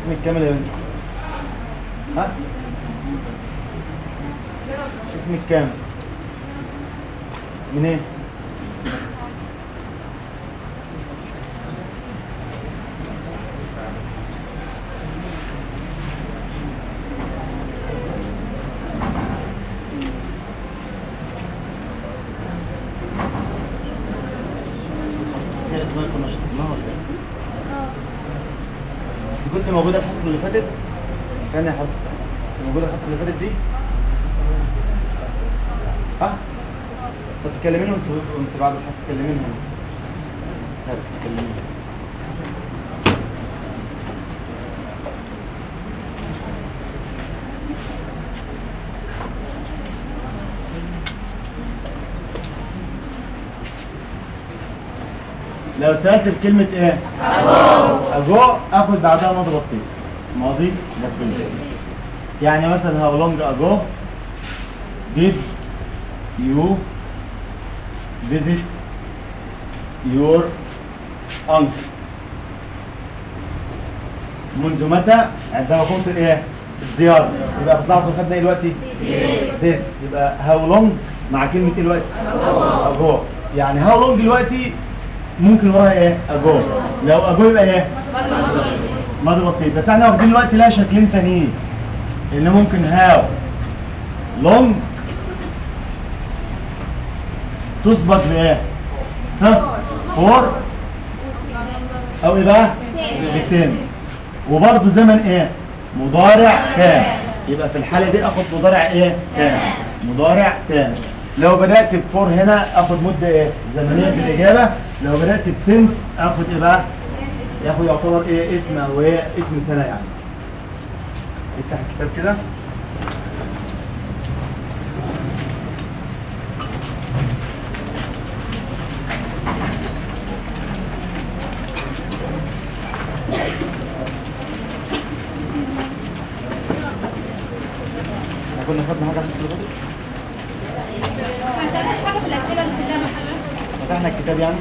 اسمك كامل يا بنت ها اسمك كام منين هي اسمها كنا شطبناها ولا ايه؟ انت كنت موجودة الحصة اللي فاتت؟ كان يا حصة كنت موجودة الحصة اللي فاتت دي؟ ها؟ طب تكلمينهم انتوا انتوا بعد الحصة كلمينهم هات كلمينهم لو سألت بكلمة ايه؟ أجو أجو آخد بعدها ماضي بسيط ماضي بسيط يعني مثلا how long ago did you visit your uncle منذ متى عندما قمت ايه الزيارة يبقى بتلاحظوا خدنا ايه دلوقتي did يبقى how long مع كلمة ايه دلوقتي ago يعني how long دلوقتي ممكن وراها ايه ago لو ago يبقى ايه ماضي بسيط بس احنا واخدين دلوقتي لها شكلين تانيين اللي ممكن هاو لونج تسبق بايه؟ ها؟ فور او ايه بقى؟ بسن وبرضه زمن ايه؟ مضارع كان يبقى في الحالة دي اخد مضارع ايه؟ كان مضارع كان لو بدأت بفور هنا اخد مدة ايه؟ زمنية في الإجابة لو بدأت بسنس اخد ايه بقى؟ ياخد يعتبر ايه اسم او ايه اسم سنة يعني افتح الكتاب كده احنا كنا خدنا حاجة في السلطة ما عندناش حاجه في الاسئله اللي كلها محلها فتحنا الكتاب يعني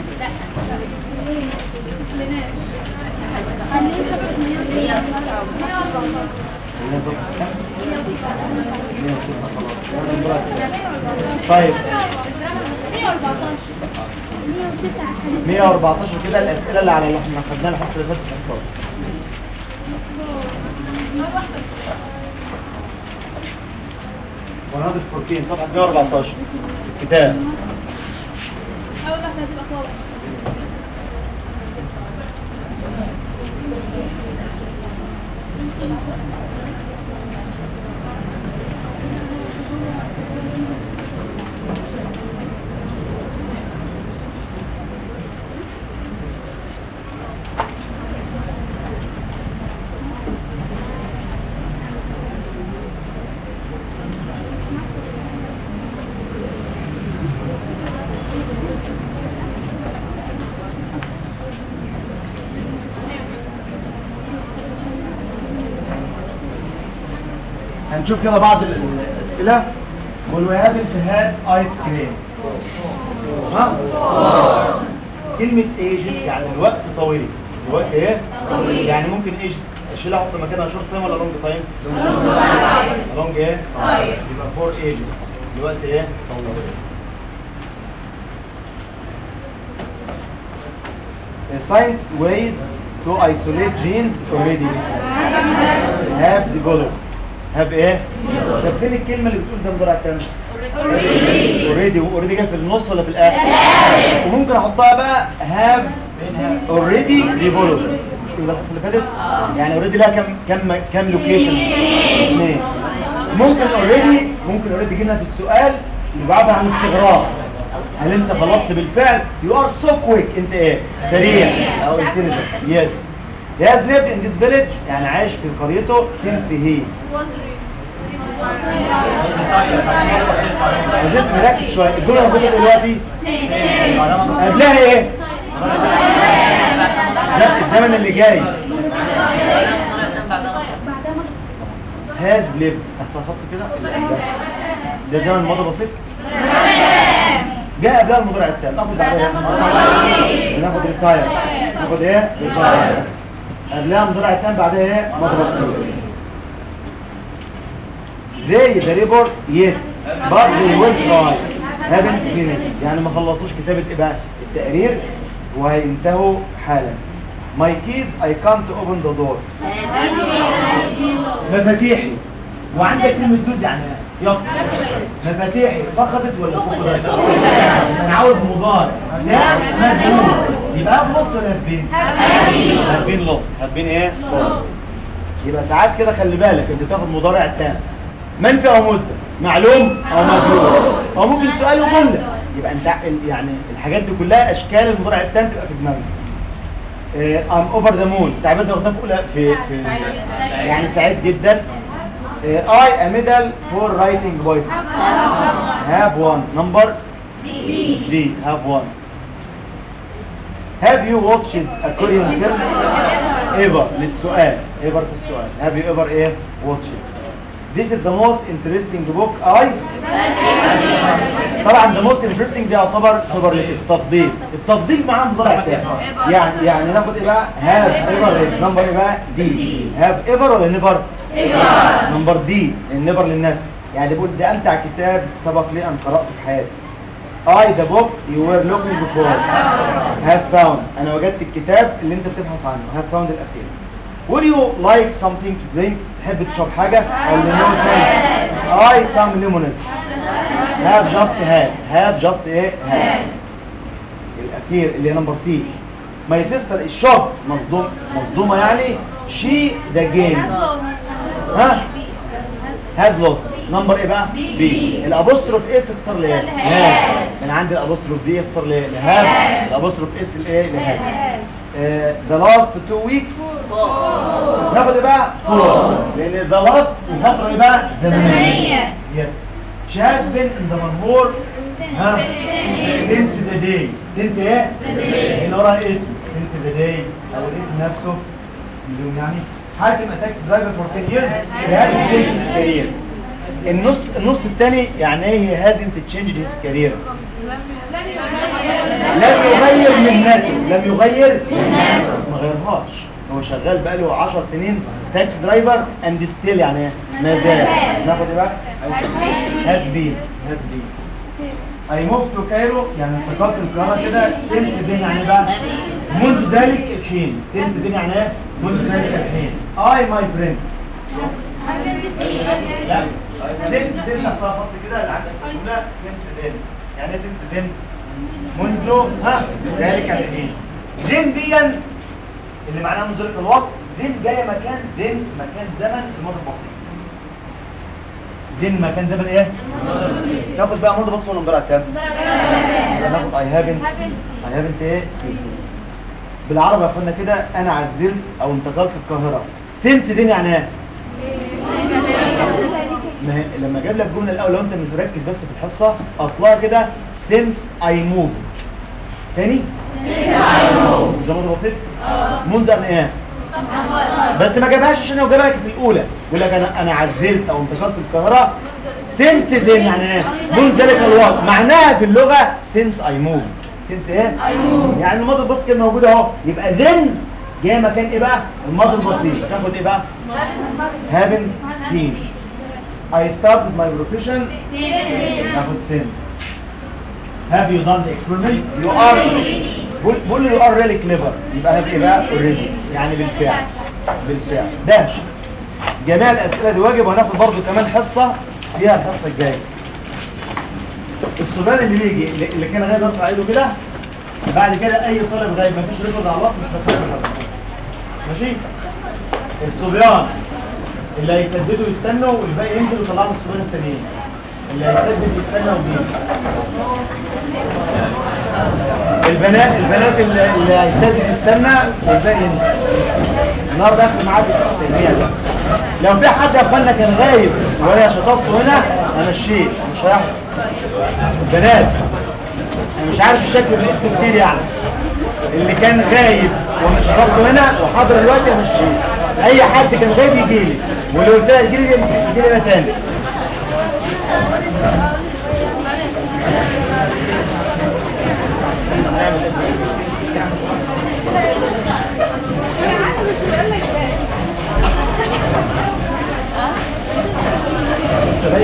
خلينا حاجه خلينا صفحة كام؟ 109 خلاص يلا نقرأ الكتاب. طيب 114 كده الأسئلة اللي على اللي احنا خدناها الحصة اللي فاتت حصات ونهضة 14 صفحة 114 في الكتاب اول واحده هتبقى طالع هنشوف كده بعض ال- الأسئلة Will we have had ice cream؟ ها؟ كلمة ages يعني الوقت طويل الوقت ايه؟ طويل يعني ممكن ages اشيلها احط مكانها شورت تايم ولا لونج تايم؟ لونج ايه؟ طيب يبقى فور ages الوقت ايه؟ طويل The science ways to isolate genes already have developed have ايه؟ طب فين الكلمة اللي بتقول ده مضارع كام؟ اوريدي اوريدي جاي في النص ولا في الاخر؟ وممكن احطها بقى have already developed مش كده الحصه اللي فاتت؟ يعني اوريدي لها كام كام كام لوكيشن؟ اثنين ممكن اوريدي ممكن اوريدي جينا في السؤال يبعدها عن استغراب هل انت خلصت بالفعل؟ يو ار سو كويك انت ايه؟ سريع او انتليجنت يس He has lived in this village يعني عايش في قريته since he عايزين نركز شويه الجمله موجوده دلوقتي قبلها ايه؟ الز- الزمن اللي جاي هاز ليفد تحت خط كده ده زمن ماضي بسيط جاء قبلها المضارع التام ناخد بعدها ناخد ريتاير ناخد ايه؟ ريتاير قبلها مضارع تام بعدها ايه مضارع صيغه they the report yet but they will try haven't finished يعني ما خلصوش كتابة ايه بقى التقرير وهينتهوا حالا my keys I can't open the door مفاتيحي وعندك كلمة دوز يعني ايه؟ يلا مفاتيحي فقدت ولا فقدت؟ انا عاوز مضارع ده مجهول يبقى هاف لوست ولا هاف بين؟ هاف بين لوست هاف بين ايه؟ لوست يبقى ساعات كده خلي بالك انت تاخد مضارع تام منفي او مثبت معلوم او مجهول او ممكن سؤال وجمله يبقى انت ال- يعني الحاجات دي كلها اشكال المضارع التام تبقى في دماغك ام اوفر ذا مون تعبير ده واخداه في اولى في في يعني سعيد جدا اي ا ميدال فور رايتنج بويت هاف وان نمبر دي هاف وان Have you watched a Korean film? Ever للسؤال ever في السؤال Have you ever ايه watched This is the most interesting book I طبعا the most interesting دي يعتبر سوبرليتيف تفضيل التفضيل معاه مضارع تاني يعني يعني ناخد ايه بقى have ever read نمبر ايه بقى دي have ever ولا never نمبر دي النيفر للنفي يعني بيقول ده امتع كتاب سبق لي ان قراته في حياتي I the book you were looking before have found أنا وجدت الكتاب اللي أنت بتبحث عنه have found الأخير Would you like something to drink تحب تشرب حاجة ولا no thanks I some lemonade have just had have just إيه had الأخير اللي هي نمبر سي My sister is shocked مصدوم مصدومة يعني she the game ها هاز لوست نمبر ايه بقى؟ بي الابوستروف اس اختصار لايه؟ هاز من عند الابوستروف بي اختصار لايه؟ لهاز الابوستروف اس الايه؟ لهاز ذا لاست تو ويكس ناخد ايه بقى؟ فور لان ذا لاست الفتره ايه بقى؟ زمنيه يس she has been in the منهور ها since the day since ايه؟ هنا وراها اسم since the day او الاسم نفسه اسم اليوم يعني حاكم اتاكس درايفر فور 10 years he hasn't changed his career النص النص الثاني يعني ايه he hasn't changed his career لم يغير مهنته لم يغير مهنته ما غيرهاش هو شغال بقاله 10 سنين تاكس درايفر اند ستيل يعني ايه ما زال ناخد ايه بقى هاز بين هاز بين اي موف تو كايرو يعني انتقلت القاهره كده سينس دين يعني إيه بقى منذ ذلك الحين سينس دين يعني ايه منذ ذلك الحين اي ماي فريندز لا سينس دين تحت خط كده اللي عندك في الجمله سينس دين يعني ايه سينس دين منذ ها ذلك الحين دين ديا اللي معناها منذ ذلك الوقت دين جايه مكان دين مكان زمن الماضي البسيط دين مكان زمن ايه؟ تاخد بقى ماضي بسيط ولا مضارع تام؟ ناخد اي هافنت اي هافنت ايه؟ سين بالعربي يا اخوانا كده انا عزلت او انتقلت القاهره سينس دين يعني ايه؟ ما هي لما جاب لك الجمله الاول لو انت مش مركز بس في الحصه اصلها كده سينس اي موف تاني مش ده ماضي بسيط منذ ان ايه بس ما جابهاش عشان هو جابها لك في الاولى يقول لك انا انا عزلت او انتقلت القاهره سينس دين يعني ايه منذ ذلك الوقت معناها في اللغه سينس اي موف سينس ايه يعني الماضي البسيط كان موجود اهو يبقى ذن جاي مكان ايه بقى الماضي البسيط تاخد ايه بقى haven't seen I started my profession ناخد since have you done the experiment you are بقول بقول له you are really clever يبقى have ايه بقى already يعني بالفعل بالفعل ده جميع الاسئله دي واجب وهناخد برضه كمان حصه فيها الحصه الجايه السودان اللي بيجي اللي- اللي كان غايب يرفع ايده كده بعد كده اي طالب غايب مفيش ريكورد على الوصف مش هتاخد الحصه ماشي الصبيان اللي هيسددوا يستنوا والباقي ينزل ويطلعوا الصبيان التانيين اللي هيسدد يستنى ويجي البنات البنات اللي, اللي هيسدد يستنى والباقي ينزل النهارده اخر ميعاد التجميع ده لو في حد يا اخوانا كان غايب وهي شطبته هنا همشيه مش هيحصل البنات انا مش عارف الشكل بالاسم كتير يعني اللي كان غايب وانا شربته هنا وحاضر دلوقتي امشيه اي حد كان غايب يجي لي واللي قلت لها يجي لي يجي لي انا تاني لسه باين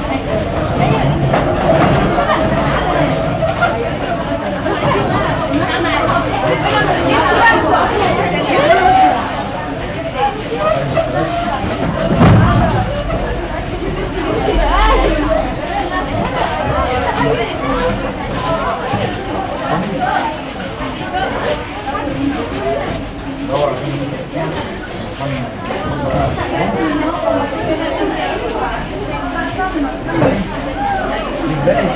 ازاي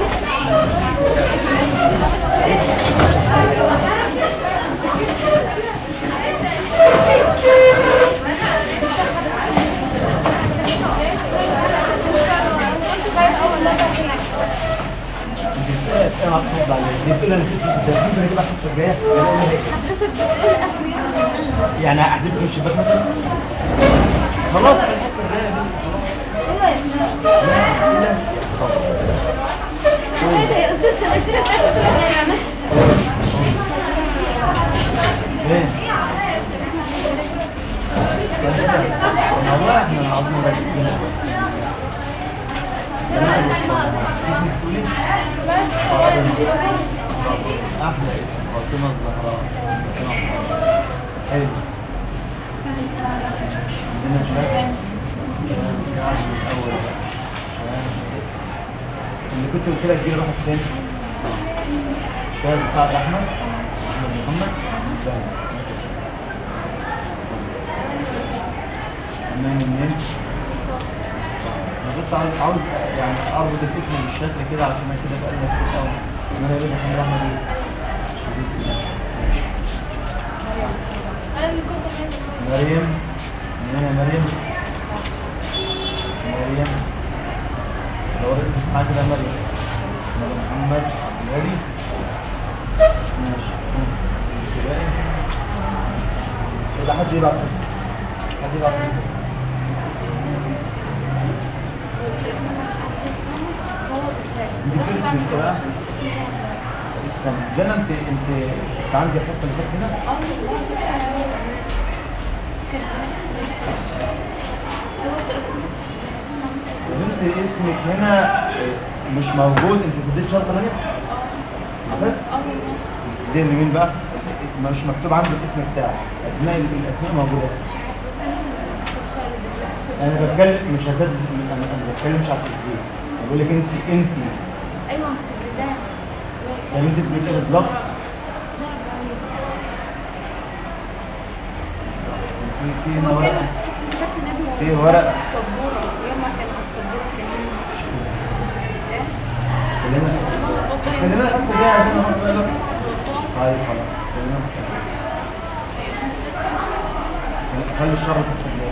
اسئله هتصد عليك دي بتقول انا نسيت الدرس ممكن اجيب الحصه الجايه حضرتك بتقول ايه اخويا يعني احذف من الشباك مثلا خلاص الحصه الجايه دي يا استاذ الاسئله بتاعتك ليه؟ والله احنا العظيم مركزين اسمك تقولي؟ احلى اسم فاطمه الزهراء حلو عندنا شهاده شهاده الاول اللي كنت قلت لك دي راحت فين؟ شهاده سعد احمد احمد محمد فاهم منين منين؟ انا بس عاوز عاوز يعني اربط الاسم بالشكل كده عشان ما كده بقى لنا كتير قوي انا يا باشا محمد احمد يوسف مريم منين يا مريم؟ مريم لو الاسم بتاعك كده مريم مريم محمد عبد الهادي ماشي ابتدائي يبقى حد يبعت حد يبعت انت بتدرس انت بقى استنى جنى انت انت انت عندك الحصه اللي فاتت هنا انت اسمك هنا مش موجود انت سديت شرطه ثانيه؟ عملت؟ سديت لمين بقى؟ مش مكتوب عندك الاسم بتاعك اسماء الاسماء موجوده انا بتكلم مش هسدد انا انا ما بتكلمش على التسديد انا بقول لك انت انت ايوه مسددات طب انت اسمك ايه بالظبط؟ في في هنا ورقه في ورق السبوره يوم ما كانت السبوره كمان خلينا خلينا الحصه الجايه عشان ناخد بالك طيب خلاص خلينا الحصه الجايه خلي الشر الحصه الجايه